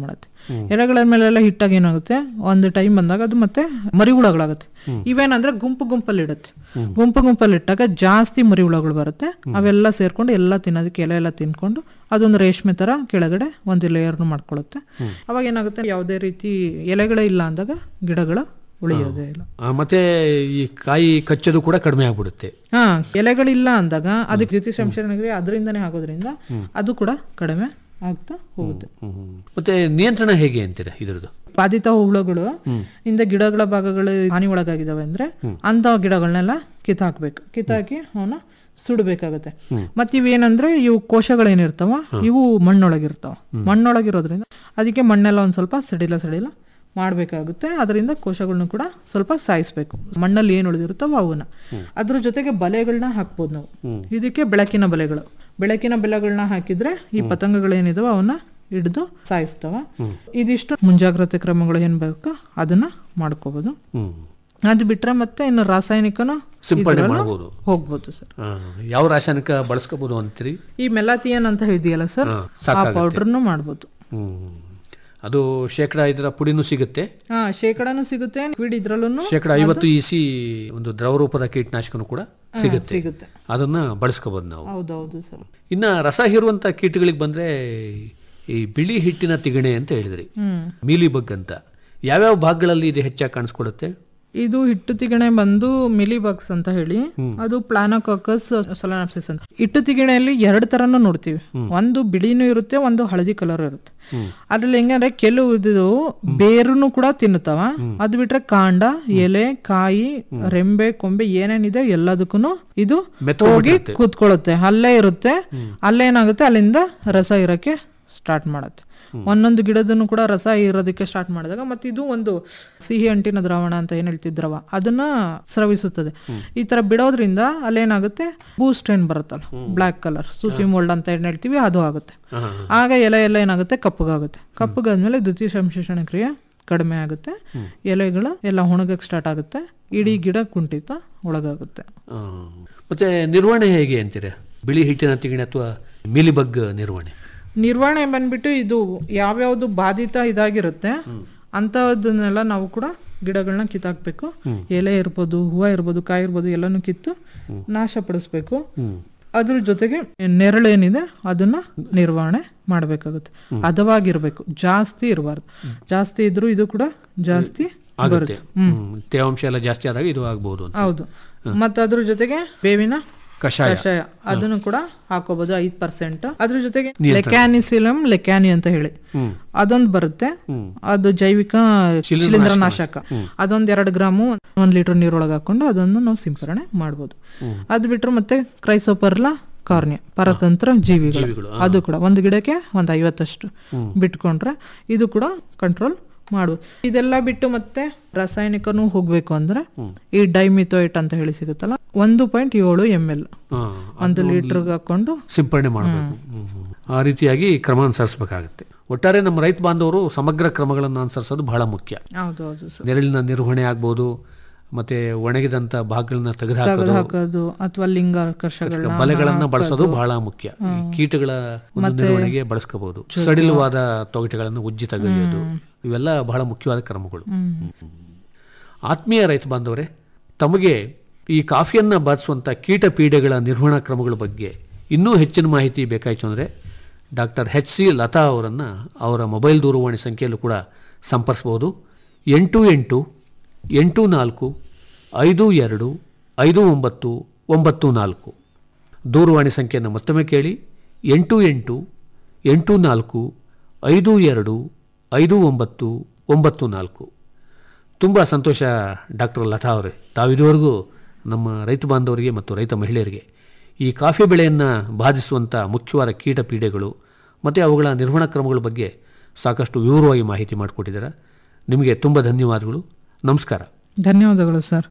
ಎಲೆಗಳ ಮೇಲೆಲ್ಲ ಹಿಟ್ಟಾಗಿ ಏನಾಗುತ್ತೆ ಒಂದು ಟೈಮ್ ಬಂದಾಗ ಅದು ಮತ್ತೆ ಮರಿ ಹುಳಗಳಾಗುತ್ತೆ ಇವೇನಂದ್ರೆ ಗುಂಪು ಗುಂಪಲ್ಲಿ ಇಡುತ್ತೆ ಗುಂಪು ಗುಂಪಲ್ಲಿ ಇಟ್ಟಾಗ ಜಾಸ್ತಿ ಮರಿ ಹುಳಗಳು ಬರುತ್ತೆ ಅವೆಲ್ಲ ಸೇರ್ಕೊಂಡು ಎಲ್ಲ ತಿನ್ನೋದಕ್ಕೆ ಎಲೆ ಎಲ್ಲ ತಿನ್ಕೊಂಡು ಅದೊಂದು ರೇಷ್ಮೆ ತರ ಕೆಳಗಡೆ ಒಂದು ಲೇಯರ್ನು ಮಾಡ್ಕೊಳ್ಳುತ್ತೆ ಅವಾಗ ಏನಾಗುತ್ತೆ ಯಾವುದೇ ರೀತಿ ಎಲೆಗಳೇ ಇಲ್ಲ ಅಂದಾಗ ಗಿಡಗಳು ಉಳಿಯೋದೇ ಇಲ್ಲ ಆ, ಮತ್ತೆ ಈ ಕಾಯಿ ಕಚ್ಚೋದು ಕೂಡ ಕಡಿಮೆ ಆಗ್ಬಿಡುತ್ತೆ ಹಾ ಎಲೆಗಳಿಲ್ಲ ಅಂದಾಗ ಅದಕ್ಕೆ ದ್ಯುತಿ ಸಂಶೋಧನೆಗೆ ಅದರಿಂದನೇ ಆಗೋದ್ರಿಂದ ಅದು ಕೂಡ ಕಡಿಮೆ ಆಗ್ತಾ ಹೋಗುತ್ತೆ ಹ್ಮ್. ಮತ್ತೆ ನಿಯಂತ್ರಣ ಹೇಗೆ ಅಂತೀರಾ ಇದ್ರದ್ದು ಬಾಧಿತ ಹುಳುಗಳು ಇಂದ ಗಿಡಗಳ ಭಾಗಗಳು ಹಾನಿ ಒಳಗಾಗಿದಾವೆ ಅಂದ್ರೆ ಅಂತ ಗಿಡಗಳನ್ನೆಲ್ಲ ಕಿತ್ತಾಕ್ಬೇಕು ಕಿತ್ತಾಕಿ ಅವನ್ನ ಸುಡಬೇಕಾಗತ್ತೆ ಮತ್ತೆ ಇವೇನಂದ್ರೆ ಇವು ಕೋಶಗಳೇನಿರ್ತಾವ ಇವು ಮಣ್ಣೊಳಗಿರ್ತಾವ ಮಣ್ಣೊಳಗಿರೋದ್ರಿಂದ ಅದಕ್ಕೆ ಮಣ್ಣೆಲ್ಲ ಒಂದ್ ಸ್ವಲ್ಪ ಸಡಿಲ ಸಡಿಲ ಮಾಡ್ಬೇಕಾಗುತ್ತೆ ಅದರಿಂದ ಕೋಶಗಳನ್ನ ಕೂಡ ಸ್ವಲ್ಪ ಸಾಯಿಸ್ಬೇಕು ಮಣ್ಣಲ್ಲಿ ಏನ್ ಉಳಿದಿರುತ್ತೋ ಅವನ್ನ ಅದ್ರ ಜೊತೆಗೆ ಬಲೆಗಳನ್ನ ಹಾಕ್ಬೋದು ನಾವು ಇದಕ್ಕೆ ಬೆಳಕಿನ ಬಲೆಗಳು ಬೆಳಕಿನ ಬಲೆಗಳನ್ನ ಹಾಕಿದ್ರೆ ಈ ಪತಂಗಗಳೇನಿದಾವ ಅವನ್ನ ಹಿಡಿದು ಸಾಯಿಸ್ತಾವ ಇದಿಷ್ಟು ಮುಂಜಾಗ್ರತೆ ಕ್ರಮಗಳು ಏನ್ ಬೇಕು ಅದನ್ನ ಮಾಡ್ಕೋಬಹುದು ಹ್ಮ್ ಅದು ಬಿಟ್ರೆ ಮತ್ತೆ ಇನ್ನು ರಾಸಾಯನಿಕನು ಸಿಂಪಡಣೆ ಇದ್ರಲ್ಲೂ ಮಾಡ್ಬೋದು. ಹೋಗ್ಬೋದು ಸರ್ ಆ, ಯಾವ ರಾಸಾಯನಿಕ ಬಳಸ್ಕೋಬಹುದು ಅಂತೀರಿ ಈ ಮೆಲಾತಿಯನ್ ಅಂತ ಇದೆಯಲ್ಲ ಸರ್ ಹಾ, ಆ ಸಾಕಾಗುತ್ತೆ. ಪೌಡರ್ನು ಮಾಡ್ಬೋದು ಹ್ಮ್ ಅದು ಶೇಕಡ ಇದರ ಪುಡಿನೂ ಸಿಗುತ್ತೆ ಹಾ ಶೇಕಡಾನು ಸಿಗುತ್ತೆ ಲಿಕ್ವಿಡ್ ಇದ್ರಲ್ಲೂ ಶೇಕಡ ಐವತ್ತು ಇಸಿ ಒಂದು ದ್ರವ ರೂಪದ ಕೀಟನಾಶಕನು ಕೂಡ ಸಿಗುತ್ತೆ ಸಿಗುತ್ತೆ ಅದನ್ನ ಬಳಸ್ಕೋಬಹುದು ನಾವು ಹೌದೌದು ಸರ್ ಇನ್ನ ರಸ ಹೀರುವಂತ ಕೀಟಗಳಿಗೆ ಬಂದ್ರೆ ಈ ಬಿಳಿ ಹಿಟ್ಟಿನ ತಿಗಣೆ ಅಂತ ಹೇಳಿದ್ರಿ ಹ್ಮ್ ಮೀಲಿ ಬಗ್ ಅಂತ ಯಾವ್ಯಾವ ಭಾಗಗಳಲ್ಲಿ ಇದು ಹೆಚ್ಚಾಗಿ ಕಾಣಿಸ್ಕೊಡುತ್ತೆ ಇದು ಹಿಟ್ಟು ತಿಗಣೆ ಬಂದು ಮಿಲಿಬಗ್ಸ್ ಅಂತ ಹೇಳಿ ಅದು ಪ್ಲಾನೋಕಾಕಸ್ ಸೊಲಾನಾಪ್ಸಿಸ್ ಅಂತ ಹಿಟ್ಟು ತಿಗಣೆಯಲ್ಲಿ ಎರಡು ತರನು ನೋಡ್ತೀವಿ ಒಂದು ಬಿಳಿನೂ ಇರುತ್ತೆ ಒಂದು ಹಳದಿ ಕಲರ್ ಇರುತ್ತೆ ಅದ್ರಲ್ಲಿ ಹೆಂಗಂದ್ರೆ ಕೆಲವು ಇದು ಬೇರುನು ಕೂಡ ತಿನ್ನುತ್ತವ ಅದು ಬಿಟ್ರೆ ಕಾಂಡ ಎಲೆ ಕಾಯಿ ರೆಂಬೆ ಕೊಂಬೆ ಏನೇನಿದೆ ಎಲ್ಲದಕ್ಕೂ ಇದು ಹೋಗಿ ಕೂತ್ಕೊಳ್ಳುತ್ತೆ ಅಲ್ಲೇ ಇರುತ್ತೆ ಅಲ್ಲೇನಾಗುತ್ತೆ ಅಲ್ಲಿಂದ ರಸ ಇರಕ್ಕೆ ಸ್ಟಾರ್ಟ್ ಮಾಡುತ್ತೆ ಒಂದೊಂದು ಗಿಡದನ್ನು ಕೂಡ ರಸ ಇರೋದಕ್ಕೆ ಸ್ಟಾರ್ಟ್ ಮಾಡಿದಾಗ ಮತ್ತೆ ಇದು ಒಂದು ಸಿಹಿ ಅಂಟಿನ ದ್ರಾವಣ ಅಂತ ಏನ್ ಹೇಳ್ತಿದ್ರವ ಅದನ್ನ ಸ್ರವಿಸುತ್ತದೆ ಈ ತರ ಬಿಡೋದ್ರಿಂದ ಅಲ್ಲೇನಾಗುತ್ತೆ ಬೂಸ್ಟ್ ಏನ್ ಬರುತ್ತಲ್ಲ ಬ್ಲಾಕ್ ಕಲರ್ ಸೂಚಿ ಮೋಲ್ಡ್ ಅಂತ ಏನ್ ಹೇಳ್ತೀವಿ ಅದು ಆಗುತ್ತೆ ಆಗ ಎಲೆ ಎಲ್ಲ ಏನಾಗುತ್ತೆ ಕಪ್ಪಗಾಗುತ್ತೆ ಕಪ್ಪಗಾದ್ಮೇಲೆ ದ್ವಿತೀಯ ಸಂಶ್ಲೇಷಣ ಕ್ರಿಯೆ ಕಡಿಮೆ ಆಗುತ್ತೆ ಎಲೆಗಳು ಎಲ್ಲ ಒಣಗಕ್ಕೆ ಸ್ಟಾರ್ಟ್ ಆಗುತ್ತೆ ಇಡೀ ಗಿಡ ಕುಂಠಿತ ಒಳಗಾಗುತ್ತೆ ಆ, ಮತ್ತೆ ನಿರ್ವಹಣೆ ಹೇಗೆ ಅಂತೀರಾ ಬಿಳಿ ಹಿಟ್ಟಿನ ತಿಗಣೆ ಅಥವಾ ಮೀಲಿಬಗ್ ನಿರ್ವಹಣೆ ನಿರ್ವಹಣೆ ಬಂದ್ಬಿಟ್ಟು ಇದು ಯಾವ್ಯಾವ್ದು ಬಾಧಿತ ಇದಾಗಿರುತ್ತೆ ಅಂತದನ್ನೆಲ್ಲ ನಾವು ಕೂಡ ಗಿಡಗಳನ್ನ ಕಿತ್ತಾಕ್ಬೇಕು ಎಲೆ ಇರ್ಬೋದು ಹೂವು ಇರ್ಬೋದು ಕಾಯಿ ಇರ್ಬೋದು ಎಲ್ಲಾನು ಕಿತ್ತು ನಾಶಪಡಿಸ್ಬೇಕು ಅದ್ರ ಜೊತೆಗೆ ನೆರಳೇನಿದೆ ಅದನ್ನ ನಿರ್ವಹಣೆ ಮಾಡಬೇಕಾಗುತ್ತೆ ಹದವಾಗಿರ್ಬೇಕು ಜಾಸ್ತಿ ಇರಬಾರ್ದು ಜಾಸ್ತಿ ಇದ್ರೂ ಇದು ಕೂಡ ಜಾಸ್ತಿ ಆಗುತ್ತೆ ಬರುತ್ತೆ ಹ್ಮ್. ತೇವಾಂಶ ಎಲ್ಲ ಜಾಸ್ತಿ ಆದಾಗ ಇದು ಆಗ್ಬಹುದು ಅಂತ ಹೌದು ಮತ್ತೆ ಅದ್ರ ಜೊತೆಗೆ ಬೇವಿನ ಕಷಾಯ ಕಷಾಯ ಅದನ್ನು ಕೂಡ ಹಾಕೋಬಹುದು ಐದ್ ಪರ್ಸೆಂಟ್ ಅದ್ರ ಜೊತೆಗೆ ಲೆಕ್ಯಾನಿಸಿಲಮ್ ಲೆಕ್ಯಾನಿ ಅಂತ ಹೇಳಿ ಅದೊಂದ್ ಬರುತ್ತೆ ಅದು ಜೈವಿಕ ಶಿಲೀಂಧ್ರನಾಶಕ ಅದೊಂದ್ ಎರಡು ಗ್ರಾಮು ಒಂದ್ ಲೀಟರ್ ನೀರೊಳಗೆ ಹಾಕೊಂಡು ಅದನ್ನು ನಾವು ಸಿಂಪರಣೆ ಮಾಡ್ಬೋದು ಅದು ಬಿಟ್ರೆ ಮತ್ತೆ ಕ್ರೈಸೋಪರ್ಲಾ ಕಾರ್ನಿಯ ಪರತಂತ್ರ ಜೀವಿಗಳು ಅದು ಕೂಡ ಒಂದು ಗಿಡಕ್ಕೆ ಒಂದ್ ಐವತ್ತಷ್ಟು ಬಿಟ್ಕೊಂಡ್ರೆ ಇದು ಕೂಡ ಕಂಟ್ರೋಲ್ ಮಾಡ್ಬೋದು ಇದೆಲ್ಲ ಬಿಟ್ಟು ಮತ್ತೆ ರಾಸಾಯನಿಕನೂ ಹೋಗ್ಬೇಕು ಅಂದ್ರೆ ಈ ಡೈಮಿಥೋಯಿಟ್ ಅಂತ ಹೇಳಿ ಸಿಗುತ್ತಲ್ಲ ಒಂದು ಪಾಯಿಂಟ್ ಏಳು ಎಮ್ ಎಲ್ ಆ, ಒಂದು ಲೀಟರ್ಗೆ ಹಾಕೊಂಡು ಸಿಂಪರಣೆ ಮಾಡಬೇಕು ಆ ರೀತಿಯಾಗಿ ಕ್ರಮ ಅನುಸರಿಸಬೇಕಾಗುತ್ತೆ ಒಟ್ಟಾರೆ ನಮ್ಮ ರೈತ ಬಾಂಧವರು ಸಮಗ್ರ ಕ್ರಮಗಳನ್ನು ಅನುಸರಿಸೋದು ಬಹಳ ಮುಖ್ಯ ಹೌದು ಹೌದು ಸರ್ ನೆರಳಿನ ನಿರ್ವಹಣೆ ಆಗ್ಬೋದು ಮತ್ತೆ ಒಣಗಿದಂತ ಭಾಗಗಳನ್ನ ತೆಗೆದುಹಾಕೋದು ಹಾಕೋದು ಅಥವಾ ಲಿಂಗಾಕರ್ಷಗಳನ್ನ ಬಲೆಗಳನ್ನ ಬಳಸೋದು ಬಹಳ ಮುಖ್ಯ ಈ ಕೀಟಗಳ ಒಂದು ನಿರ್ವಹಣೆಗೆ ಬಳಸ್ಕೋಬಹುದು ಸಡಿಲವಾದ ತೊಗಟೆಗಳನ್ನು ಉಜ್ಜಿ ತೆಗೆಯೋದು ಇವೆಲ್ಲ ಬಹಳ ಮುಖ್ಯವಾದ ಕ್ರಮಗಳು ಆತ್ಮೀಯ ರೈತ ಬಾಂಧವರೇ ತಮಗೆ ಈ ಕಾಫಿಯನ್ನ ಬಾಧಿಸುವಂತ ಕೀಟ ಪೀಡೆಗಳ ನಿರ್ವಹಣಾ ಕ್ರಮಗಳ ಬಗ್ಗೆ ಇನ್ನೂ ಹೆಚ್ಚಿನ ಮಾಹಿತಿ ಬೇಕಾಯಿತು ಅಂದರೆ ಡಾಕ್ಟರ್ ಎಚ್ ಸಿ ಲತಾ ಅವರನ್ನು ಅವರ ಮೊಬೈಲ್ ದೂರವಾಣಿ ಸಂಖ್ಯೆಯಲ್ಲೂ ಕೂಡ ಸಂಪರ್ಸಬಹುದು ಎಂಟು ಎಂಟು ಎಂಟು ನಾಲ್ಕು ಐದು ಎರಡು ಐದು ಒಂಬತ್ತು ಒಂಬತ್ತು ನಾಲ್ಕು ದೂರವಾಣಿ ಸಂಖ್ಯೆಯನ್ನು ಮತ್ತೊಮ್ಮೆ ಕೇಳಿ ಎಂಟು ಎಂಟು ಎಂಟು ನಾಲ್ಕು ಐದು ಎರಡು ಐದು ಒಂಬತ್ತು ಒಂಬತ್ತು ನಾಲ್ಕು ತುಂಬ ಸಂತೋಷ ಡಾಕ್ಟರ್ ಲತಾ ಅವರೇ ತಾವಿದುವರೆಗೂ ನಮ್ಮ ರೈತ ಬಾಂಧವರಿಗೆ ಮತ್ತು ರೈತ ಮಹಿಳೆಯರಿಗೆ ಈ ಕಾಫಿ ಬೆಳೆಯನ್ನು ಬಾಧಿಸುವಂಥ ಮುಖ್ಯವಾದ ಕೀಟ ಪೀಡೆಗಳು ಮತ್ತು ಅವುಗಳ ನಿರ್ವಹಣಾ ಕ್ರಮಗಳ ಬಗ್ಗೆ ಸಾಕಷ್ಟು ವಿವರವಾಗಿ ಮಾಹಿತಿ ಮಾಡಿಕೊಟ್ಟಿದ್ದೀರಾ ನಿಮಗೆ ತುಂಬ ಧನ್ಯವಾದಗಳು ನಮಸ್ಕಾರ ಧನ್ಯವಾದಗಳು ಸರ್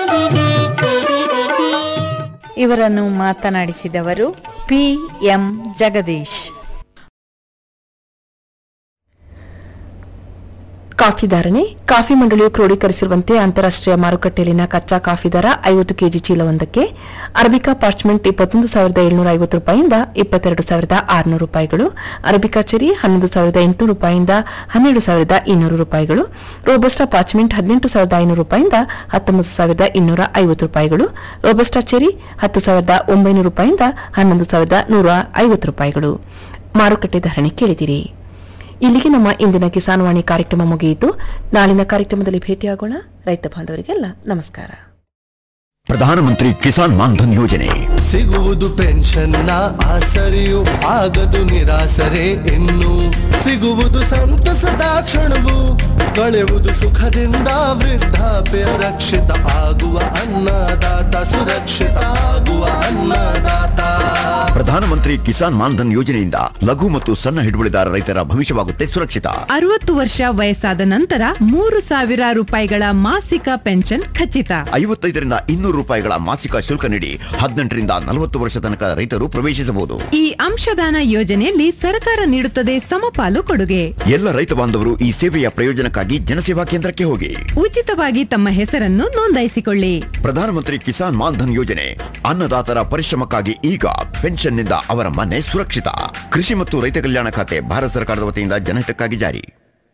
ಇವರನ್ನು ಮಾತನಾಡಿಸಿದವರು ಪಿ ಎಂ ಜಗದೀಶ್ ಕಾಫಿ ಧಾರಣೆ ಕಾಫಿ ಮಂಡಳಿಯು ಕ್ರೋಢೀಕರಿಸಿರುವಂತೆ ಅಂತಾರಾಷ್ಟ್ರೀಯ ಮಾರುಕಟ್ಟೆಯಲ್ಲಿನ ಕಚ್ಚಾ ಕಾಫಿ ದರ ಐವತ್ತು ಕೆಜಿ ಚೀಲವೊಂದಕ್ಕೆ ಅರಬಿಕಾ ಪಾರ್ಚ್ಮೆಂಟ್ ಇಪ್ಪತ್ತೊಂದು ಸಾವಿರದ ಏಳ್ನೂರ ಐವತ್ತು ರೂಪಾಯಿಯಿಂದ ಇಪ್ಪತ್ತೆರಡು ಸಾವಿರದ ಆರುನೂರು ರೂಪಾಯಿಗಳು ಅರಬಿಕಾ ಚೆರಿ ಹನ್ನೊಂದು ಸಾವಿರದ ಎಂಟುನೂರು ರೂಪಾಯಿಯಿಂದ ಹನ್ನೆರಡು ಸಾವಿರದ ಇನ್ನೂರು ರೂಪಾಯಿಗಳು ರೋಬಸ್ಟಾ ಪಾರ್ಚ್ಮೆಂಟ್ ಹದಿನೆಂಟು ಸಾವಿರದ ಐನೂರು ರೂಪಾಯಿಯಿಂದ ಹತ್ತೊಂಬತ್ತು ಸಾವಿರದ ಇನ್ನೂರ ಐವತ್ತು ರೂಪಾಯಿಗಳು ರೋಬಸ್ಟಾ ಚೆರಿ ಹತ್ತು ಸಾವಿರದ ಒಂಬೈನೂರು ರೂಪಾಯಿಯಿಂದ ಹನ್ನೊಂದು ಸಾವಿರದ ನೂರ ಐವತ್ತು ರೂಪಾಯಿಗಳು ಮಾರುಕಟ್ಟೆ ಧಾರಣೆ ಕೇಳಿದಿರಿ ಇಲ್ಲಿಗೆ ನಮ್ಮ ಇಂದಿನ ಕಿಸಾನ್ ವಾಣಿ ಕಾರ್ಯಕ್ರಮ ಮುಗಿಯಿತು ನಾಳಿನ ಕಾರ್ಯಕ್ರಮದಲ್ಲಿ ಭೇಟಿಯಾಗೋಣ ರೈತ ಬಾಂಧವರಿಗೆಲ್ಲ ನಮಸ್ಕಾರ ಪ್ರಧಾನಮಂತ್ರಿ ಕಿಸಾನ್ ಮಾನ್ಧನ್ ಯೋಜನೆ ಸಿಗುವುದು ಪೆನ್ಷನ್ನ ಆಸರೆಯು ಆಗದು ನಿರಾಸರೆ ಇನ್ನು ಸಿಗುವುದು ಸಂತಸದ ಕ್ಷಣವು ಕಳೆಯುವುದು ಸುಖದಿಂದ ವೃದ್ಧಾಪ್ಯ ರಕ್ಷಿತ ಆಗುವ ಅನ್ನದಾತ ಸುರಕ್ಷಿತ ಆಗುವ ಅನ್ನದಾತ ಪ್ರಧಾನಮಂತ್ರಿ ಕಿಸಾನ್ ಮಾನ್ಧನ್ ಯೋಜನೆಯಿಂದ ಲಘು ಮತ್ತು ಸಣ್ಣ ಹಿಡುವಳಿದಾರ ರೈತರ ಭವಿಷ್ಯವಾಗುತ್ತೆ ಸುರಕ್ಷಿತ ಅರವತ್ತು ವರ್ಷ ವಯಸ್ಸಾದ ನಂತರ ಮೂರು ಸಾವಿರ ರೂಪಾಯಿಗಳ ಮಾಸಿಕ ಪೆನ್ಷನ್ ಖಚಿತ ಐವತ್ತೈದರಿಂದ ಇನ್ನೂರು ರೂಪಾಯಿಗಳ ಮಾಸಿಕ ಶುಲ್ಕ ನೀಡಿ ಹದಿನೆಂಟರಿಂದ ನಲವತ್ತು ವರ್ಷ ತನಕ ರೈತರು ಪ್ರವೇಶಿಸಬಹುದು ಈ ಅಂಶದಾನ ಯೋಜನೆಯಲ್ಲಿ ಸರ್ಕಾರ ನೀಡುತ್ತದೆ ಸಮಪಾಲು ಕೊಡುಗೆ ಎಲ್ಲ ರೈತ ಬಾಂಧವರು ಈ ಸೇವೆಯ ಪ್ರಯೋಜನಕ್ಕಾಗಿ ಜನಸೇವಾ ಕೇಂದ್ರಕ್ಕೆ ಹೋಗಿ ಉಚಿತವಾಗಿ ತಮ್ಮ ಹೆಸರನ್ನು ನೋಂದಾಯಿಸಿಕೊಳ್ಳಿ ಪ್ರಧಾನಮಂತ್ರಿ ಕಿಸಾನ್ ಮಾನ್ಧನ್ ಯೋಜನೆ ಅನ್ನದಾತರ ಪರಿಶ್ರಮಕ್ಕಾಗಿ ಈಗ ಪೆನ್ಷನ್ನಿಂದ ಅವರ ಮನೆ ಸುರಕ್ಷಿತ ಕೃಷಿ ಮತ್ತು ರೈತ ಕಲ್ಯಾಣ ಖಾತೆ ಭಾರತ ಸರ್ಕಾರದ ವತಿಯಿಂದ ಜನಹಿತಕ್ಕಾಗಿ ಜಾರಿ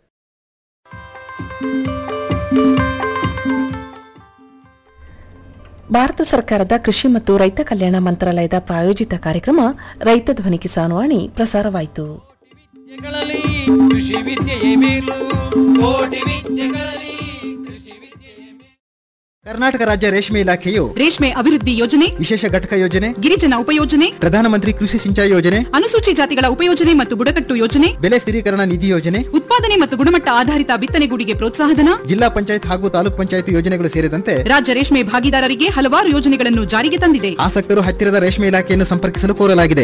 ಭಾರತ ಸರ್ಕಾರದ ಕೃಷಿ ಮತ್ತು ರೈತ ಕಲ್ಯಾಣ ಮಂತ್ರಾಲಯದ ಪ್ರಾಯೋಜಿತ ಕಾರ್ಯಕ್ರಮ ರೈತ ಧ್ವನಿ ಕಿಸಾನ್ ವಾಣಿ ಪ್ರಸಾರವಾಯಿತು ವಿದ್ಯೆಗಳಲ್ಲಿ ಕೃಷಿ ವಿದ್ಯೆಯೇ ಮೇಲು ಕೋಟಿ ವಿದ್ಯೆಗಳಲ್ಲಿ ಕೃಷಿ ವಿದ್ಯೆಯೇ ಮೇಲು ಕರ್ನಾಟಕ ರಾಜ್ಯ ರೇಷ್ಮೆ ಇಲಾಖೆಯು ರೇಷ್ಮೆ ಅಭಿವೃದ್ಧಿ ಯೋಜನೆ ವಿಶೇಷ ಘಟಕ ಯೋಜನೆ ಗಿರಿಜನ ಉಪಯೋಜನೆ ಪ್ರಧಾನಮಂತ್ರಿ ಕೃಷಿ ಸಿಂಚಾಯಿ ಯೋಜನೆ ಅನುಸೂಚಿ ಜಾತಿಗಳ ಉಪಯೋಜನೆ ಮತ್ತು ಬುಡಕಟ್ಟು ಯೋಜನೆ ಬೆಲೆ ಸ್ಥಿರೀಕರಣ ನಿಧಿ ಯೋಜನೆ ಉತ್ಪಾದನೆ ಮತ್ತು ಗುಣಮಟ್ಟ ಆಧಾರಿತ ಬಿತ್ತನೆಗೂಡಿಗೆ ಪ್ರೋತ್ಸಾಹಧನ ಜಿಲ್ಲಾ ಪಂಚಾಯತ್ ಹಾಗೂ ತಾಲೂಕ್ ಪಂಚಾಯತ್ ಯೋಜನೆಗಳು ಸೇರಿದಂತೆ ರಾಜ್ಯ ರೇಷ್ಮೆ ಭಾಗಿದಾರರಿಗೆ ಹಲವಾರು ಯೋಜನೆಗಳನ್ನು ಜಾರಿಗೆ ತಂದಿದೆ ಆಸಕ್ತರು ಹತ್ತಿರದ ರೇಷ್ಮೆ ಇಲಾಖೆಯನ್ನು ಸಂಪರ್ಕಿಸಲು ಕೋರಲಾಗಿದೆ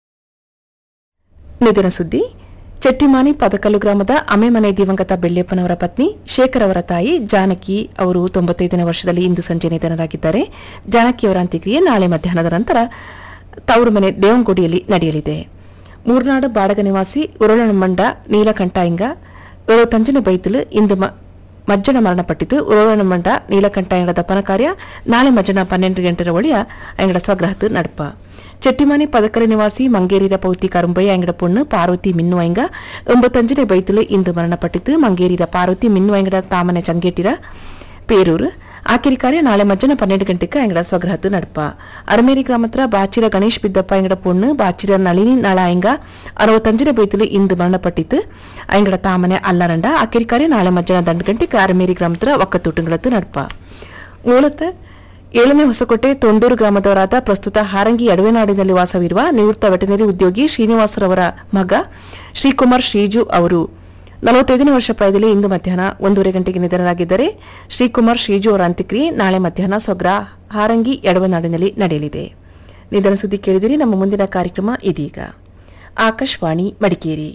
ನಿಧನ ಸುದ್ದಿ ಚೆಟ್ಟಿಮಾನಿ ಪದಕಲ್ಲು ಗ್ರಾಮದ ಅಮೆಮನೆ ದಿವಂಗತ ಬೆಳ್ಳಿಯಪ್ಪನವರ ಪತ್ನಿ ಶೇಖರ್ ಅವರ ತಾಯಿ ಜಾನಕಿ ಅವರು ತೊಂಬತ್ತೈದನೇ ವರ್ಷದಲ್ಲಿ ಇಂದು ಸಂಜೆ ನಿಧನರಾಗಿದ್ದಾರೆ ಜಾನಕಿಯವರ ಅಂತ್ಯಕ್ರಿಯೆ ನಾಳೆ ಮಧ್ಯಾಹ್ನದ ನಂತರ ತವರು ಮನೆ ದೇವಂಗುಡಿಯಲ್ಲಿ ನಡೆಯಲಿದೆ ಮೂರ್ನಾಡು ಬಾಡಗ ನಿವಾಸಿ ಉರುಳನಮಂಡ ನೀಲಕಂಠಾಯಿಂಗ ಇವರು ತಂಜನೆ ಬೈತಲು ಇಂದು ಮ- ಮಜ್ಜನ ಮರಣಪಟ್ಟಿತು ಉರುಳನಮಂಡ ನೀಲಕಂಠಾಯಂಗಡ ದಪ್ಪನ ಕಾರ್ಯ ನಾಳೆ ಮಜ್ಜನ ಪನ್ನೆಂಡು ಗಂಟೆರ ಒಳಿಯ ಅಂಗಡ ಸ್ವಗ್ರಹತ್ತು ನಡಪ ಚೆಟ್ಟಿಮಾನಿ ಪದಕರ ನಿವಾಸಿ ಮಂಗೇರಿರ ಪೌತಿ ಕರುಂಬಯ್ಯ ಅಂಗಡ ಪೊಣ್ಣು ಪಾರ್ವತಿ ಮಿನ್ನು ಐಂಗ ಒಂಬತ್ತಂಜನೆ ಬೈತಲು ಇಂದು ಮರಣಪಟ್ಟಿತು ಮಂಗೇರಿರ ಪಾರ್ವತಿ ಮಿನ್ನು ಐಂಗಡ ತಾಮನೆ ಚಂಗೇಟಿರ ಪೇರೂರು ಆಕಿರಿ ಕಾರ್ಯ ನಾಳೆ ಮಧ್ಯಾಹ್ನ ಪನ್ನೆರಡು ಗಂಟೆಗೆ ಅಂಗಡ ಸ್ವಗ್ರಹದ್ದು ನಡಪ ಅರಮೇರಿ ಗ್ರಾಮತ್ರ ಬಾಚಿರ ಗಣೇಶ್ ಬಿದ್ದಪ್ಪ ಅಂಗಡ ಪೊಣ್ಣು ಬಾಚಿರ ನಳಿನಿ ನಳ ಐಂಗ ಅರವತ್ತಂಜನೆ ಬೈತಲು ಇಂದು ಮರಣಪಟ್ಟಿತು ಅಂಗಡ ತಾಮನೆ ಅಲ್ಲರಂಡ ಆಕಿರಿ ಕಾರ್ಯ ನಾಳೆ ಮಧ್ಯಾಹ್ನ ದಂಡು ಗಂಟೆಗೆ ಅರಮೇರಿ ಗ್ರಾಮತ್ರ ಒಕ್ಕತೂಟುಗಳದ್ದು ನಡಪ ಮೂಲತಃ ಏಳನೇ ಹೊಸಕೋಟೆ ತೊಂಡೂರು ಗ್ರಾಮದವರಾದ ಪ್ರಸ್ತುತ ಹಾರಂಗಿ ಅಡವೆನಾಡಿನಲ್ಲಿ ವಾಸವಿರುವ ನಿವೃತ್ತ ವೆಟನರಿ ಉದ್ಯೋಗಿ ಶ್ರೀನಿವಾಸರವರ ಮಗ ಶ್ರೀಕುಮಾರ್ ಶ್ರೀಜು ಅವರು ನಲವತ್ತೈದನೇ ವರ್ಷ ಪ್ರಾಯದಲ್ಲಿ ಇಂದು ಮಧ್ಯಾಹ್ನ ಒಂದೂವರೆ ಗಂಟೆಗೆ ನಿಧನರಾಗಿದ್ದರೆ ಶ್ರೀಕುಮಾರ್ ಶ್ರೀಜು ಅವರ ಅಂತ್ಯಕ್ರಿಯೆ ನಾಳೆ ಮಧ್ಯಾಹ್ನ ಸ್ವಗ್ರ ಹಾರಂಗಿ ಎಡವನಾಡಿನಲ್ಲಿ ನಡೆಯಲಿದೆ ನಿಧನ ಸುದ್ದಿ ಕೇಳಿದಿರಿ ನಮ್ಮ ಮುಂದಿನ ಕಾರ್ಯಕ್ರಮ ಇದೀಗ ಆಕಾಶವಾಣಿ ಮಡಿಕೇರಿ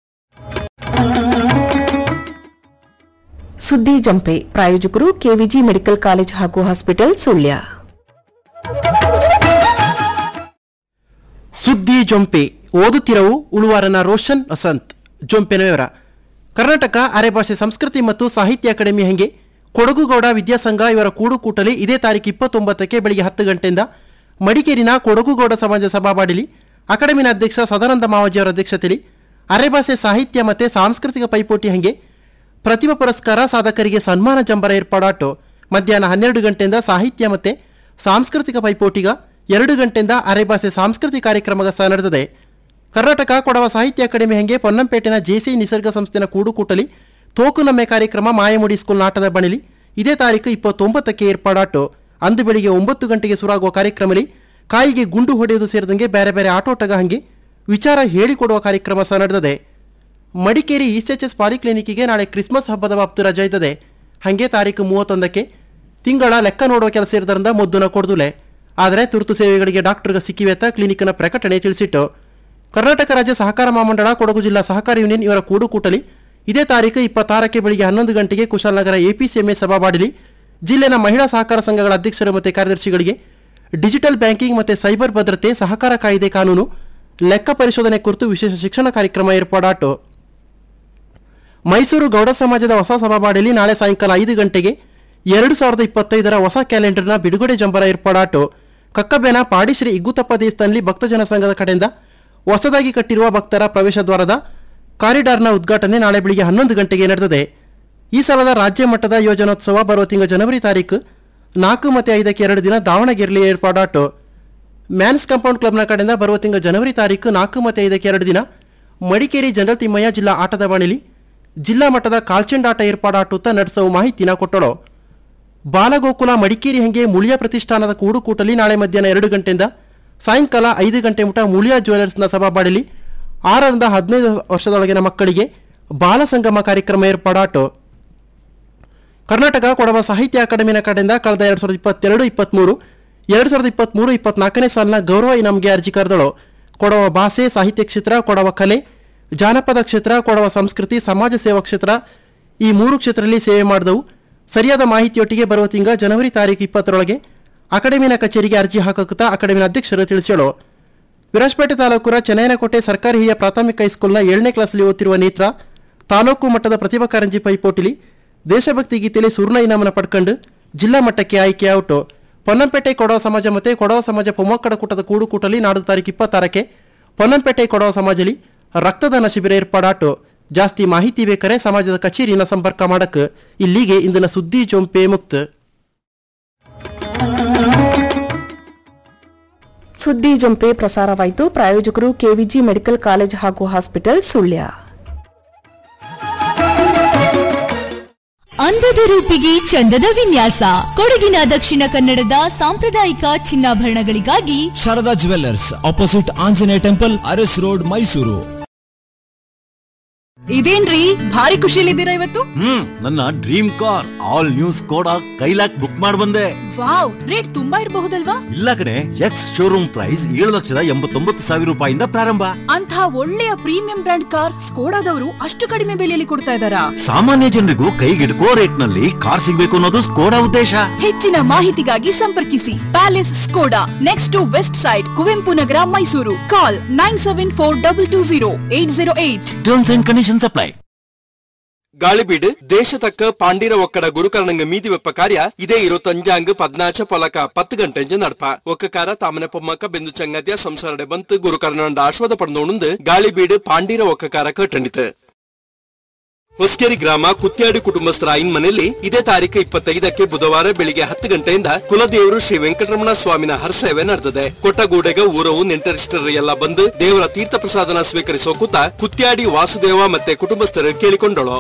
ಸುದ್ದಿ ಜಂಪೆ ಪ್ರಾಯೋಜಕರು ಕೆವಿಜಿ ಮೆಡಿಕಲ್ ಕಾಲೇಜ್ ಹಾಗೂ ಹಾಸ್ಪಿಟಲ್ ಸುಳ್ಯ ಸುದ್ದಿ ಜೊಂಪೆ ಓದುತ್ತಿರವು ಉಳುವಾರನ ರೋಷನ್ ವಸಂತ್ ಜೊಂಪೆನ ವಿವರ ಕರ್ನಾಟಕ ಅರೆಭಾಷೆ ಸಂಸ್ಕೃತಿ ಮತ್ತು ಸಾಹಿತ್ಯ ಅಕಾಡೆಮಿ ಹಂಗೆ ಕೊಡಗುಗೌಡ ವಿದ್ಯಾಸಂಘ ಇವರ ಕೂಡುಕೂಟಲಿ ಇದೇ ತಾರೀಕು ಇಪ್ಪತ್ತೊಂಬತ್ತಕ್ಕೆ ಬೆಳಿಗ್ಗೆ ಹತ್ತು ಗಂಟೆಯಿಂದ ಮಡಿಕೇರಿನ ಕೊಡಗುಗೌಡ ಸಮಾಜ ಸಭಾವಾಡಿಲಿ ಅಕಾಡೆಮಿನ ಅಧ್ಯಕ್ಷ ಸದಾನಂದ ಮಾವಾಜಿ ಅವರ ಅಧ್ಯಕ್ಷತೆಯಲ್ಲಿ ಅರೆಭಾಷೆ ಸಾಹಿತ್ಯ ಮತ್ತು ಸಾಂಸ್ಕೃತಿಕ ಪೈಪೋಟಿ ಹಂಗೆ ಪ್ರತಿಭಾ ಪುರಸ್ಕಾರ ಸಾಧಕರಿಗೆ ಸನ್ಮಾನ ಜಂಬರ ಏರ್ಪಾಡಾಟು ಮಧ್ಯಾಹ್ನ ಹನ್ನೆರಡು ಗಂಟೆಯಿಂದ ಸಾಹಿತ್ಯ ಮತ್ತು ಸಾಂಸ್ಕೃತಿಕ ಪೈಪೋಟಿಗ ಎರಡು ಗಂಟೆಯಿಂದ ಅರೆಭಾಷೆ ಸಾಂಸ್ಕೃತಿಕ ಕಾರ್ಯಕ್ರಮಗ ಸಹ ನಡೆದಿದೆ ಕರ್ನಾಟಕ ಕೊಡವ ಸಾಹಿತ್ಯ ಅಕಾಡೆಮಿ ಹಂಗೆ ಪೊನ್ನಂಪೇಟೆನ ಜೆಸಿ ನಿಸರ್ಗ ಸಂಸ್ಥೆನ ಕೂಡುಕೂಟಲಿ ತೋಕುನಮ್ಮೆ ಕಾರ್ಯಕ್ರಮ ಮಾಯಮುಡಿ ಸ್ಕೂಲ್ ನಾಟದ ಬಣಿಲಿ ಇದೇ ತಾರೀಕು ಇಪ್ಪತ್ತೊಂಬತ್ತಕ್ಕೆ ಏರ್ಪಾಡಾಟು ಅಂದು ಬೆಳಿಗ್ಗೆ ಒಂಬತ್ತು ಗಂಟೆಗೆ ಶುರುವಾಗುವ ಕಾರ್ಯಕ್ರಮದಲ್ಲಿ ಕಾಯಿಗೆ ಗುಂಡು ಹೊಡೆಯುವುದು ಸೇರಿದಂಗೆ ಬೇರೆ ಬೇರೆ ಆಟೋಟಗ ಹಂಗೆ ವಿಚಾರ ಹೇಳಿಕೊಡುವ ಕಾರ್ಯಕ್ರಮ ಸಹ ನಡೆದಿದೆ ಮಡಿಕೇರಿ ಇಎಸ್ಎಚ್ಎಸ್ ಪಾಲಿಕ್ಲಿನಿಕ್ಗೆ ನಾಳೆ ಕ್ರಿಸ್ಮಸ್ ಹಬ್ಬದ ಬಾಬ್ತು ರಜೆ ಇದ್ದದೆ ಹಾಗೆ ತಾರೀಕು ಮೂವತ್ತೊಂದಕ್ಕೆ ತಿಂಗಳ ಲೆಕ್ಕ ನೋಡುವ ಕೆಲಸ ಇರೋದ್ರಿಂದ ಮೊದ್ದುನ ಕೊಡ್ದುಲೆ ಆದರೆ ತುರ್ತು ಸೇವೆಗಳಿಗೆ ಡಾಕ್ಟರ್ಗೆ ಸಿಕ್ಕಿವೆತ್ತ ಕ್ಲಿನಿಕ್ನ ಪ್ರಕಟಣೆ ತಿಳಿಸಿಟ್ಟು ಕರ್ನಾಟಕ ರಾಜ್ಯ ಸಹಕಾರ ಮಹಾಮಂಡಳ ಕೊಡಗು ಜಿಲ್ಲಾ ಸಹಕಾರ ಯೂನಿಯನ್ ಇವರ ಕೂಡುಕೂಟಲಿ ಇದೇ ತಾರೀಕು ಇಪ್ಪತ್ತಾರಕ್ಕೆ ಬೆಳಿಗ್ಗೆ ಹನ್ನೊಂದು ಗಂಟೆಗೆ ಕುಶಾಲನಗರ ಎಪಿಸಿಎಂಎ ಸಭಾವಾಡಿಲಿ ಜಿಲ್ಲೆನ ಮಹಿಳಾ ಸಹಕಾರ ಸಂಘಗಳ ಅಧ್ಯಕ್ಷರು ಮತ್ತು ಕಾರ್ಯದರ್ಶಿಗಳಿಗೆ ಡಿಜಿಟಲ್ ಬ್ಯಾಂಕಿಂಗ್ ಮತ್ತು ಸೈಬರ್ ಭದ್ರತೆ ಸಹಕಾರ ಕಾಯ್ದೆ ಕಾನೂನು ಲೆಕ್ಕ ಪರಿಶೋಧನೆ ಕುರಿತು ವಿಶೇಷ ಶಿಕ್ಷಣ ಕಾರ್ಯಕ್ರಮ ಏರ್ಪಾಡಾಟು ಮೈಸೂರು ಗೌಡ ಸಮಾಜದ ಹೊಸ ಸಭಾವಾಡಿಯಲ್ಲಿ ನಾಳೆ ಸಾಯಂಕಾಲ ಐದು ಗಂಟೆಗೆ ಎರಡು ಸಾವಿರದ ಇಪ್ಪತ್ತೈದರ ಹೊಸ ಕ್ಯಾಲೆಂಡರ್ನ ಬಿಡುಗಡೆ ಜಂಬರ ಏರ್ಪಾಡಾಟು ಕಕ್ಕಬೇನ ಪಾಡಿಶ್ರೀ ಇಗ್ಗುತಪ್ಪ ದೇವಸ್ಥಾನದಲ್ಲಿ ಭಕ್ತಜನ ಸಂಘದ ಕಡೆಯಿಂದ ಹೊಸದಾಗಿ ಕಟ್ಟಿರುವ ಭಕ್ತರ ಪ್ರವೇಶ ದ್ವಾರದ ಕಾರಿಡಾರ್ನ ಉದ್ಘಾಟನೆ ನಾಳೆ ಬೆಳಿಗ್ಗೆ ಹನ್ನೊಂದು ಗಂಟೆಗೆ ನಡೆದಿದೆ ಈ ಸಲದ ರಾಜ್ಯ ಮಟ್ಟದ ಯೋಜನೋತ್ಸವ ಬರುವ ತಿಂಗಳು ಜನವರಿ ತಾರೀಕು ನಾಲ್ಕು ಮತ್ತು ಐದಕ್ಕೆ ಎರಡು ದಿನ ದಾವಣಗೆರೆಯಲ್ಲಿ ಏರ್ಪಾಡಾಟು ಮ್ಯಾನ್ಸ್ ಕಾಂಪೌಂಡ್ ಕ್ಲಬ್ನ ಕಡೆಯಿಂದ ಬರುವ ತಿಂಗಳು ಜನವರಿ ತಾರೀಕು ನಾಲ್ಕು ಮತ್ತು ಐದಕ್ಕೆ ಎರಡು ದಿನ ಮಡಿಕೇರಿ ಜನರಲ್ ತಿಮ್ಮಯ್ಯ ಜಿಲ್ಲಾ ಆಟದ ಬಾಣಿಲಿ ಜಿಲ್ಲಾ ಮಟ್ಟದ ಕಾಲ್ಚೆಂಡಾಟ ಏರ್ಪಾಡಾಟುತ್ತಾ ನಡೆಸುವ ಮಾಹಿತಿನ ಕೊಟ್ಟಳು ಬಾಲಗೋಕುಲ ಮಡಿಕೇರಿ ಹಂಗೆ ಮುಳಿಯ ಪ್ರತಿಷ್ಠಾನದ ಕೂಡುಕೂಟಲಿ ನಾಳೆ ಮಧ್ಯಾಹ್ನ ಎರಡು ಗಂಟೆಯಿಂದ ಸಾಯಂಕಾಲ ಐದು ಗಂಟೆ ಮುಟ ಮುಳಿಯ ಜ್ಯುವೆಲರ್ಸ್ನ ಸಭಾಬಾಡಿಲಿ ಆರರಿಂದ ಹದಿನೈದು ವರ್ಷದೊಳಗಿನ ಮಕ್ಕಳಿಗೆ ಬಾಲ ಸಂಗಮ ಕಾರ್ಯಕ್ರಮ ಏರ್ಪಾಡಾಟು ಕರ್ನಾಟಕ ಕೊಡವ ಸಾಹಿತ್ಯ ಅಕಾಡೆಮಿನ ಕಡೆಯಿಂದ ಕಳೆದ ಎರಡು ಸಾವಿರದ ಇಪ್ಪತ್ತೆರಡು ಇಪ್ಪತ್ತ್ಮೂರು ಎರಡು ಸಾವಿರದ ಇಪ್ಪತ್ತ್ಮೂರು ಇಪ್ಪತ್ನಾಲ್ಕನೇ ಸಾಲಿನ ಗೌರವ ಇನಾಮ್ಗೆ ಅರ್ಜಿ ಕರೆದಳು ಕೊಡವ ಭಾಷೆ ಸಾಹಿತ್ಯ ಕ್ಷೇತ್ರ ಕೊಡವ ಕಲೆ ಜಾನಪದ ಕ್ಷೇತ್ರ ಕೊಡವ ಸಂಸ್ಕೃತಿ ಸಮಾಜ ಸೇವಾ ಕ್ಷೇತ್ರ ಈ ಮೂರು ಕ್ಷೇತ್ರದಲ್ಲಿ ಸೇವೆ ಮಾಡಿದವು ಸರಿಯಾದ ಮಾಹಿತಿಯೊಟ್ಟಿಗೆ ಬರುವ ತಿಂಗ ಜನವರಿ ತಾರೀಕು ಇಪ್ಪತ್ತರೊಳಗೆ ಅಕಾಡೆಮಿನ ಕಚೇರಿಗೆ ಅರ್ಜಿ ಹಾಕುತ್ತಾ ಅಕಾಡೆಮಿನ ಅಧ್ಯಕ್ಷರು ತಿಳಿಸಳು ವಿರಾಜಪೇಟೆ ತಾಲೂಕುರ ಚೆನ್ನೈನಕೋಟೆ ಸರ್ಕಾರಿ ಹಿರಿಯ ಪ್ರಾಥಮಿಕ ಹೈಸ್ಕೂಲ್ನ ಏಳನೇ ಕ್ಲಾಸ್ನಲ್ಲಿ ಓದ್ತಿರುವ ನೇತ್ರ ತಾಲೂಕು ಮಟ್ಟದ ಪ್ರತಿಭಾ ಕಾರಂಜಿ ಪೈಪೋಟಿಲಿ ದೇಶಭಕ್ತಿ ಗೀತೆಯಲ್ಲಿ ಸುರ್ಣ ಇನಾಮನ ಪಡ್ಕೊಂಡು ಜಿಲ್ಲಾ ಮಟ್ಟಕ್ಕೆ ಆಯ್ಕೆ ಔಟು ಪೊನ್ನಂಪೇಟೆ ಕೊಡವ ಸಮಾಜ ಮತ್ತು ಕೊಡವ ಸಮಾಜ ಪೊಮ್ಮಕ್ಕಡ ಕೂಟದ ಕೂಡುಕೂಟಲಿ ನಾಡು ತಾರೀಕು ಇಪ್ಪತ್ತಾರಕ್ಕೆ ಪೊನ್ನಂಪೇಟೆ ಕೊಡವ ಸಮಾಜಲಿ ರಕ್ತದಾನ ಶಿಬಿರ ಏರ್ಪಾಡಾಟು ಜಾಸ್ತಿ ಮಾಹಿತಿ ಬೇಕಾರೆ ಸಮಾಜದ ಕಚೇರಿನ ಸಂಪರ್ಕ ಮಾಡಕ್ಕೆ ಇಲ್ಲಿಗೆ ಇಂದಿನ ಸುದ್ದಿ ಜೊಂಪೆ ಮುಕ್ತ ಸುದ್ದಿ ಜೊಂಪೆ ಪ್ರಸಾರವಾಯಿತು ಪ್ರಾಯೋಜಕರು ಕೆವಿಜಿ ಮೆಡಿಕಲ್ ಕಾಲೇಜ್ ಹಾಗೂ ಹಾಸ್ಪಿಟಲ್ ಸುಳ್ಯ ಅಂದದ ರೂಪಿಗೆ ಚಂದದ ವಿನ್ಯಾಸ ಕೊಡಗಿನ ದಕ್ಷಿಣ ಕನ್ನಡದ ಸಾಂಪ್ರದಾಯಿಕ ಚಿನ್ನಾಭರಣಗಳಿಗಾಗಿ Sharada jewellers opposite Anjaneya temple Aras road Mysuru ಇದೇನ್ರಿ ಭಾರಿ ಖುಷಿಲಿದ್ದೀರಾ ಇವತ್ತು ಹ್ಮ್ ನನ್ನ ಡ್ರೀಮ್ ಕಾರ್ ಆಲ್ ನ್ಯೂಸ್ ಕೋಡ ಕೈಲಾಕ್ ಬುಕ್ ಮಾಡ್ ಬಂದೆ ವಾವ್ ರೇಟ್ ತುಂಬಾ ಇರಬಹುದಲ್ವಾ ಇಲ್ಲ ಕಡೆ ಎಕ್ಸ್ ಶೋರೂಮ್ ಪ್ರೈಸ್ ಏಳು ಲಕ್ಷದ ಎಂಬತ್ತೊಂಬತ್ತು ಸಾವಿರ ರೂಪಾಯಿಂದ ಪ್ರಾರಂಭ ಅಂತ ಒಳ್ಳೆಯ ಪ್ರೀಮಿಯಂ ಬ್ರ್ಯಾಂಡ್ ಕಾರ್ ಸ್ಕೋಡಾದವರು ಅಷ್ಟು ಕಡಿಮೆ ಬೆಲೆಯಲ್ಲಿ ಕೊಡ್ತಾ ಇದ್ದಾರಾ ಸಾಮಾನ್ಯ ಜನರಿಗೂ ಕೈಗೆಟುಕೋ ರೇಟ್ ನಲ್ಲಿ ಕಾರ್ ಸಿಗ್ಬೇಕು ಅನ್ನೋದು ಸ್ಕೋಡಾ ಉದ್ದೇಶ ಹೆಚ್ಚಿನ ಮಾಹಿತಿಗಾಗಿ ಸಂಪರ್ಕಿಸಿ palace Skoda next to west side Kuvempu Nagar Mysuru call nine seven four double two zero eight zero eight terms and conditions apply Galibeedu ದೇಶತಕ್ಕ ಪಾಂಡಿರ ಒಕ್ಕಡ ಗುರುಕರಣಂಗ ಮೀದಿ வெப்ப ಕಾರ್ಯ ಇದೇ ಇರೋ ತಂಜಾಂಗ್ ಪದ್ನಾಚ ಪೊಲಕ ಪತ್ತು ಗಂಟೆಂಜ ನಡಪ ಒಕ್ಕಕಾರ ತಾಮನೆ ಪೊಮ್ಮಕ್ಕ ಬೆಂದು ಚಂಗದ್ಯ ಸಂಸಾರಡೆ ಬಂತು ಗುರುಕರ್ಣಂಡ ಆಶ್ವಾದ ಪಡೆದೋಣಂದು ಗಾಳಿಬೀಡು ಪಾಂಡಿರ ಒಕ್ಕಕಾರ ಕಟ್ಟಂಡಿತು ಹೊಸ್ಕೇರಿ ಗ್ರಾಮ ಕುತ್ಯಾಡಿ ಕುಟುಂಬಸ್ಥರ ಐನ್ ಮನೆಯಲ್ಲಿ ಇದೇ ತಾರೀಕು ಇಪ್ಪತ್ತೈದಕ್ಕೆ ಬುಧವಾರ ಬೆಳಿಗ್ಗೆ ಹತ್ತು ಗಂಟೆಯಿಂದ ಕುಲದೇವರು ಶ್ರೀ ವೆಂಕಟರಮಣ ಸ್ವಾಮಿನ ಹರಸೇವೆ ನಡೆದಿದೆ ಕೊಟ್ಟಗೂಡೆಗ ಊರವು ನೆಂಟರಿಷ್ಟರು ಎಲ್ಲ ಬಂದು ದೇವರ ತೀರ್ಥ ಪ್ರಸಾದನ ಸ್ವೀಕರಿಸೋ ಕೂತ ಕುತ್ಯಾಡಿ ವಾಸುದೇವ ಮತ್ತೆ ಕುಟುಂಬಸ್ಥರು ಕೇಳಿಕೊಂಡಳು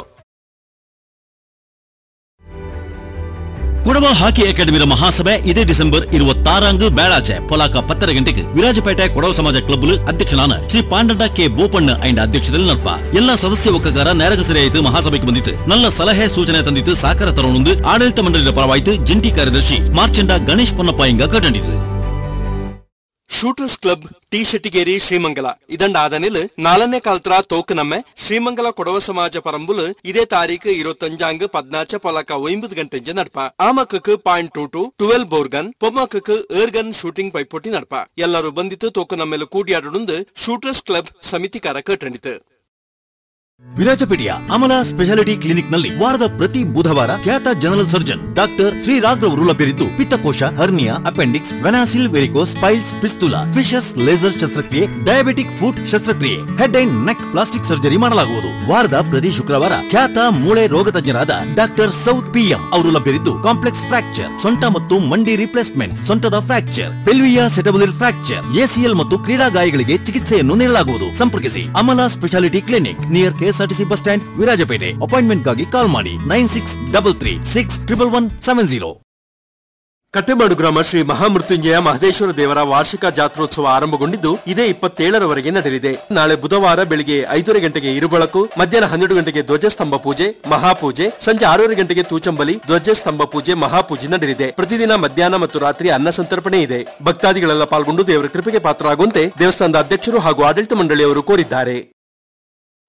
ಕುಡವ ಹಾಕಿ ಅಕಾಡೆಮಿರ ಮಹಾಸಭೆ ಇದೇ ಡಿಸೆಂಬರ್ ഇരുപത്താറാങ്ക് ಬೇಳಾಚೆ ಪೊಲಾಕ ಪತ್ತರ ಗಂಟೆಗೆ ವಿರಾಜಪೇಟೆ ಕೊಡವ ಸಮಾಜ ಕ್ಲಬ್ ಅಧ್ಯಕ್ಷನಾನ ಶ್ರೀ ಪಾಂಡಂಡ ಕೆ ಬೋಪಣ್ಣ ಐಂಡ ಅಧ್ಯಕ್ಷದಲ್ಲಿ ನಡ್ಪ ಎಲ್ಲ ಸದಸ್ಯ ಒಕ್ಕಗಾರ ನೆರಗಸರಿಯಾಯಿತು ಮಹಾಸಭೆಗೆ ಬಂದಿತ್ತು ನಲ್ಲ ಸಲಹೆ ಸೂಚನೆ ತಂದಿತ್ತು ಸಾಕಾರ ತರೋಣಂದು ಆಡಳಿತ ಮಂಡಳಿಯ ಪರವಾಯಿತು ಜಂಟಿ ಕಾರ್ಯದರ್ಶಿ ಮಾರ್ಚಂಡ ಗಣೇಶ್ ಪೊನ್ನಪ್ಪ ಇಂಗ ಕಟ್ಟಂಡಿತು shooters club T Shettigeri Srimangala ಇದಂಡ ಆದನಿಲ್ ನಾಲನೇ ಕಾಲ್ತರ ತೋಕ್ ನಮ್ಮೆ ಶ್ರೀಮಂಗಲ ಕೊಡವ ಸಮಾಜ ಪರಂಬುಲ್ ಇದೇ ತಾರೀಕು ಇರೋ ತಂಜಾಂಗ್ ಪದ್ನಾಚ ಪೊಲಕ ಒಂಬತ್ತು ಗಂಟೆಂಜ ನಡ್ಪ ಆಮಕ್ಕಕ್ಕೆ point two two twelve bore gun ಪೊಮ್ಮಕ್ಕಕ್ಕೆ ಏರ್ಗನ್ ಶೂಟಿಂಗ್ ಪೈಪೋಟಿ ನಡ್ಪ ಎಲ್ಲರೂ ಬಂದಿತ್ತು ತೋಕು ನಮ್ಮೆಲ್ಲ ಕೂಡಿಯಾಡುಂದು ಶೂಟರ್ಸ್ ಕ್ಲಬ್ ಸಮಿತಿಕಾರ ಕಟ್ಟಂಡಿತು ವಿರಾಜಪೇಟೆಯ ಅಮಲ ಸ್ಪೆಷಾಲಿಟಿ ಕ್ಲಿನಿಕ್ ನಲ್ಲಿ ವಾರದ ಪ್ರತಿ ಬುಧವಾರ ಖ್ಯಾತ general surgeon doctor Shri Raghav ಲಭ್ಯರಿದ್ದು ಪಿತ್ತಕೋಶ ಹರ್ನಿಯಾ ಅಪೆಂಡಿಕ್ಸ್ ವೆನಾಸಿಲ್ ವೆರಿಕೋಸ್ ಪೈಲ್ಸ್ ಪಿಸ್ತುಲ ಫಿಶಸ್ ಲೇಸರ್ ಶಸ್ತ್ರಕ್ರಿಯೆ ಡಯಾಬಿಟಿಕ್ ಫುಟ್ ಶಸ್ತ್ರಕ್ರಿಯೆ head and neck plastic surgery ಮಾಡಲಾಗುವುದು ವಾರದ ಪ್ರತಿ ಶುಕ್ರವಾರ ಖ್ಯಾತ ಮೂಳೆ ರೋಗ ತಜ್ಞರಾದ ಡಾಕ್ಟರ್ ಸೌತ್ ಪಿಎಂ ಅವರು ಲಭ್ಯರಿದ್ದು ಕಾಂಪ್ಲೆಕ್ಸ್ ಫ್ರಾಕ್ಚರ್ ಸೊಂಟ ಮತ್ತು ಮಂಡಿ ರಿಪ್ಲೇಸ್ಮೆಂಟ್ ಸೊಂಟದ fracture pelvic acetabular fracture ACL ಮತ್ತು ಕ್ರೀಡಾ ಗಾಯಗಳಿಗೆ ಚಿಕಿತ್ಸೆಯನ್ನು ನೀಡಲಾಗುವುದು ಸಂಪರ್ಕಿಸಿ Amala speciality clinic near KSRTC bus stand Virajpet ಅಪಾಯಿಂಟ್ಮೆಂಟ್ಗಾಗಿ ಕಾಲ್ ಮಾಡಿ nine six double three six triple one seven zero Kattemadu ಗ್ರಾಮ ಶ್ರೀ ಮಹಾಮೃತ್ಯುಂಜಯ ಮಹದೇಶ್ವರ ದೇವರ ವಾರ್ಷಿಕ ಜಾತ್ರೋತ್ಸವ ಆರಂಭಗೊಂಡಿದ್ದು ಇದೇ ಇಪ್ಪತ್ತೇಳರವರೆಗೆ ನಡೆಯಲಿದೆ ನಾಳೆ ಬುಧವಾರ ಬೆಳಿಗ್ಗೆ ಐದೂವರೆ ಗಂಟೆಗೆ ಇರುಬಳಕು ಮಧ್ಯಾಹ್ನ ಹನ್ನೆರಡು ಗಂಟೆಗೆ ಧ್ವಜಸ್ತಂಭ ಪೂಜೆ ಮಹಾಪೂಜೆ ಸಂಜೆ ಆರೂವರೆ ಗಂಟೆಗೆ ತೂಚಂಬಲಿ ಧ್ವಜಸ್ತಂಭ ಪೂಜೆ ಮಹಾಪೂಜೆ ನಡೆಯಲಿದೆ ಪ್ರತಿದಿನ ಮಧ್ಯಾಹ್ನ ಮತ್ತು ರಾತ್ರಿ ಅನ್ನ ಸಂತರ್ಪಣೆ ಇದೆ ಭಕ್ತಾದಿಗಳೆಲ್ಲ ಪಾಲ್ಗೊಂಡು ದೇವರ ಕೃಪೆಗೆ ಪಾತ್ರರಾಗುವಂತೆ ದೇವಸ್ಥಾನದ ಅಧ್ಯಕ್ಷರು ಹಾಗೂ ಆಡಳಿತ ಮಂಡಳಿಯವರು ಕೋರಿದ್ದಾರೆ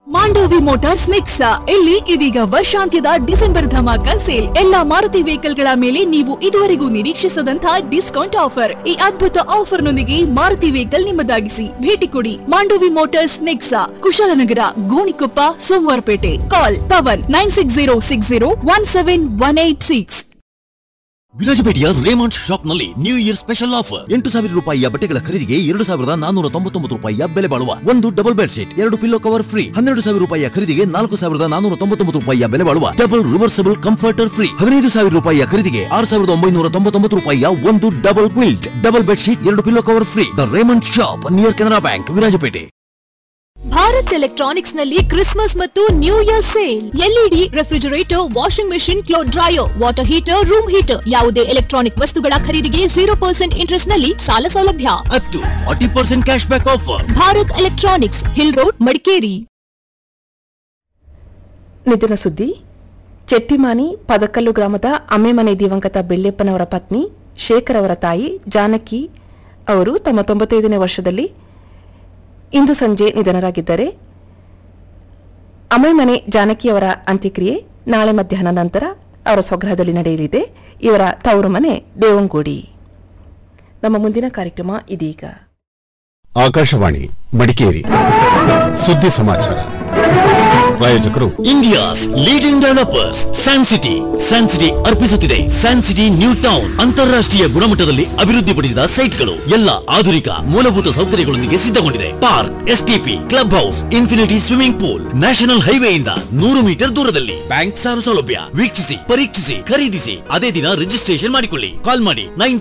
ಮಾಂಡೋವಿ ಮೋಟಾರ್ಸ್ ನೆಕ್ಸಾ ಇಲ್ಲಿ ಇದೀಗ ವರ್ಷಾಂತ್ಯದ ಡಿಸೆಂಬರ್ ಧಮಾಕ ಸೇಲ್ ಎಲ್ಲಾ ಮಾರುತಿ ವೆಹಿಕಲ್ ಗಳ ಮೇಲೆ ನೀವು ಇದುವರೆಗೂ ನಿರೀಕ್ಷಿಸದಂತಹ ಡಿಸ್ಕೌಂಟ್ ಆಫರ್ ಈ ಅದ್ಭುತ ಆಫರ್ ನೊಂದಿಗೆ ಮಾರುತಿ ವೆಹಿಕಲ್ ನಿಮ್ಮದಾಗಿಸಿ ಭೇಟಿ ಕೊಡಿ Mandovi motors Nexa Kushalnagar Gonikoppa Somwarpet call Pavan nine six zero six zero one seven one eight six ವಿರಾಜಪೇಟೆಯ ರೇಮಂಡ್ ಶಾಪ್ ನಲ್ಲಿ ನ್ಯೂ ಇಯರ್ ಸ್ಪೆಷಲ್ ಆಫರ್ ಎಂಟು ಸಾವಿರ ರೂಪಾಯಿಯ ಬಟ್ಟೆಗಳ ಖರೀದಿಗೆ ಎರಡು ಸಾವಿರದ ನಾನೂರ ತೊಂಬತ್ತೊಂಬತ್ತು ರೂಪಾಯಿಯ ಬೆಲೆ ಬಾಳುವ ಒಂದು ಡಬಲ್ ಬೆಡ್ ಶೀಟ್ ಎರಡು ಪಿಲ್ಲೋ ಕವರ್ ಫ್ರೀ ಹನ್ನೆರಡು ಸಾವಿರ ರೂಪಾಯಿಯ ಖರೀದಿಗೆ ನಾಲ್ಕು ಸಾವಿರದ ನಾನೂರ ತೊಂಬತ್ತೊಂಬತ್ತು ರೂಪಾಯಿಯ ಬೆಲೆ ಬಾಳುವ ಡಬಲ್ ರಿವರ್ಸಬಲ್ ಕಂಫರ್ಟರ್ ಫ್ರೀ ಹದಿನೈದು ಸಾವಿರ ರೂಪಾಯಿಯ ಖರೀದಿಗೆ ಆರು ಸಾವಿರದ ಒಂಬೈನೂರ ತೊಂಬತ್ತೊಂಬತ್ತು ರೂಪಾಯಿಯ ಒಂದು double quilt double bed sheet ಎರಡು pillow cover free the Raymond shop near Canara bank Virajpet Bharat electronics ನಲ್ಲಿ ಕ್ರಿಸ್ಮಸ್ ಮತ್ತು new year sale LED refrigerator washing machine cloth dryer water heater room heater ಯಾವುದೇ ಎಲೆಕ್ಟ್ರಾನಿಕ್ ವಸ್ತುಗಳ ಖರೀದಿಗೆ ಜೀರೋ ಪರ್ಸೆಂಟ್ ಇಂಟ್ರೆಸ್ಟ್ ನಲ್ಲಿ ಸಾಲ ಸೌಲಭ್ಯ up to forty percent cash back offer Bharat electronics hill road Madikeri ನಿಧನ ಸುದ್ದಿ ಚೆಟ್ಟಿಮಾನಿ ಪದಕಲ್ಲು ಗ್ರಾಮದ ಅಮ್ಮೆಮನೆ ದಿವಂಗತ ಬೆಳ್ಳೆಪ್ಪನವರ ಪತ್ನಿ ಶೇಖರ್ ಅವರ ತಾಯಿ ಜಾನಕಿ ಅವರು ತಮ್ಮ ತೊಂಬತ್ತೈದನೇ ವರ್ಷದಲ್ಲಿ ಇಂದು ಸಂಜೆ ನಿಧನರಾಗಿದ್ದಾರೆ ಅಮ್ಮೆಮನೆ ಜಾನಕಿಯವರ ಅಂತ್ಯಕ್ರಿಯೆ ನಾಳೆ ಮಧ್ಯಾಹ್ನ ನಂತರ ಅವರ ಸ್ವಗೃಹದಲ್ಲಿ ನಡೆಯಲಿದೆ ಇವರ ತವರು ಮನೆ ದೇವಂಗೋಡಿ ನಮ್ಮ ಮುಂದಿನ ಕಾರ್ಯಕ್ರಮ ಇದೀಗ ಆಕಾಶವಾಣಿ ಮಡಿಕೇರಿ ಸುದ್ದಿ ಸಮಾಚಾರ ಪ್ರಾಯೋಜಕರು India's leading developers San City San City ಅರ್ಪಿಸುತ್ತಿದೆ ಸ್ಯಾನ್ ಸಿಟಿ ನ್ಯೂ ಟೌನ್ ಅಂತಾರಾಷ್ಟ್ರೀಯ ಗುಣಮಟ್ಟದಲ್ಲಿ ಅಭಿವೃದ್ಧಿಪಡಿಸಿದ ಸೈಟ್ಗಳು ಎಲ್ಲ ಆಧುನಿಕ ಮೂಲಭೂತ ಸೌಕರ್ಯಗಳೊಂದಿಗೆ ಸಿದ್ಧಗೊಂಡಿದೆ park STP club house infinity swimming pool national ಹೈವೇಯಿಂದ ನೂರು ಮೀಟರ್ ದೂರದಲ್ಲಿ ಬ್ಯಾಂಕ್ ಸಾಲ ಸೌಲಭ್ಯ ವೀಕ್ಷಿಸಿ ಪರೀಕ್ಷಿಸಿ ಖರೀದಿಸಿ ಅದೇ ದಿನ ರಿಜಿಸ್ಟ್ರೇಷನ್ ಮಾಡಿಕೊಳ್ಳಿ ಕಾಲ್ ಮಾಡಿ ನೈನ್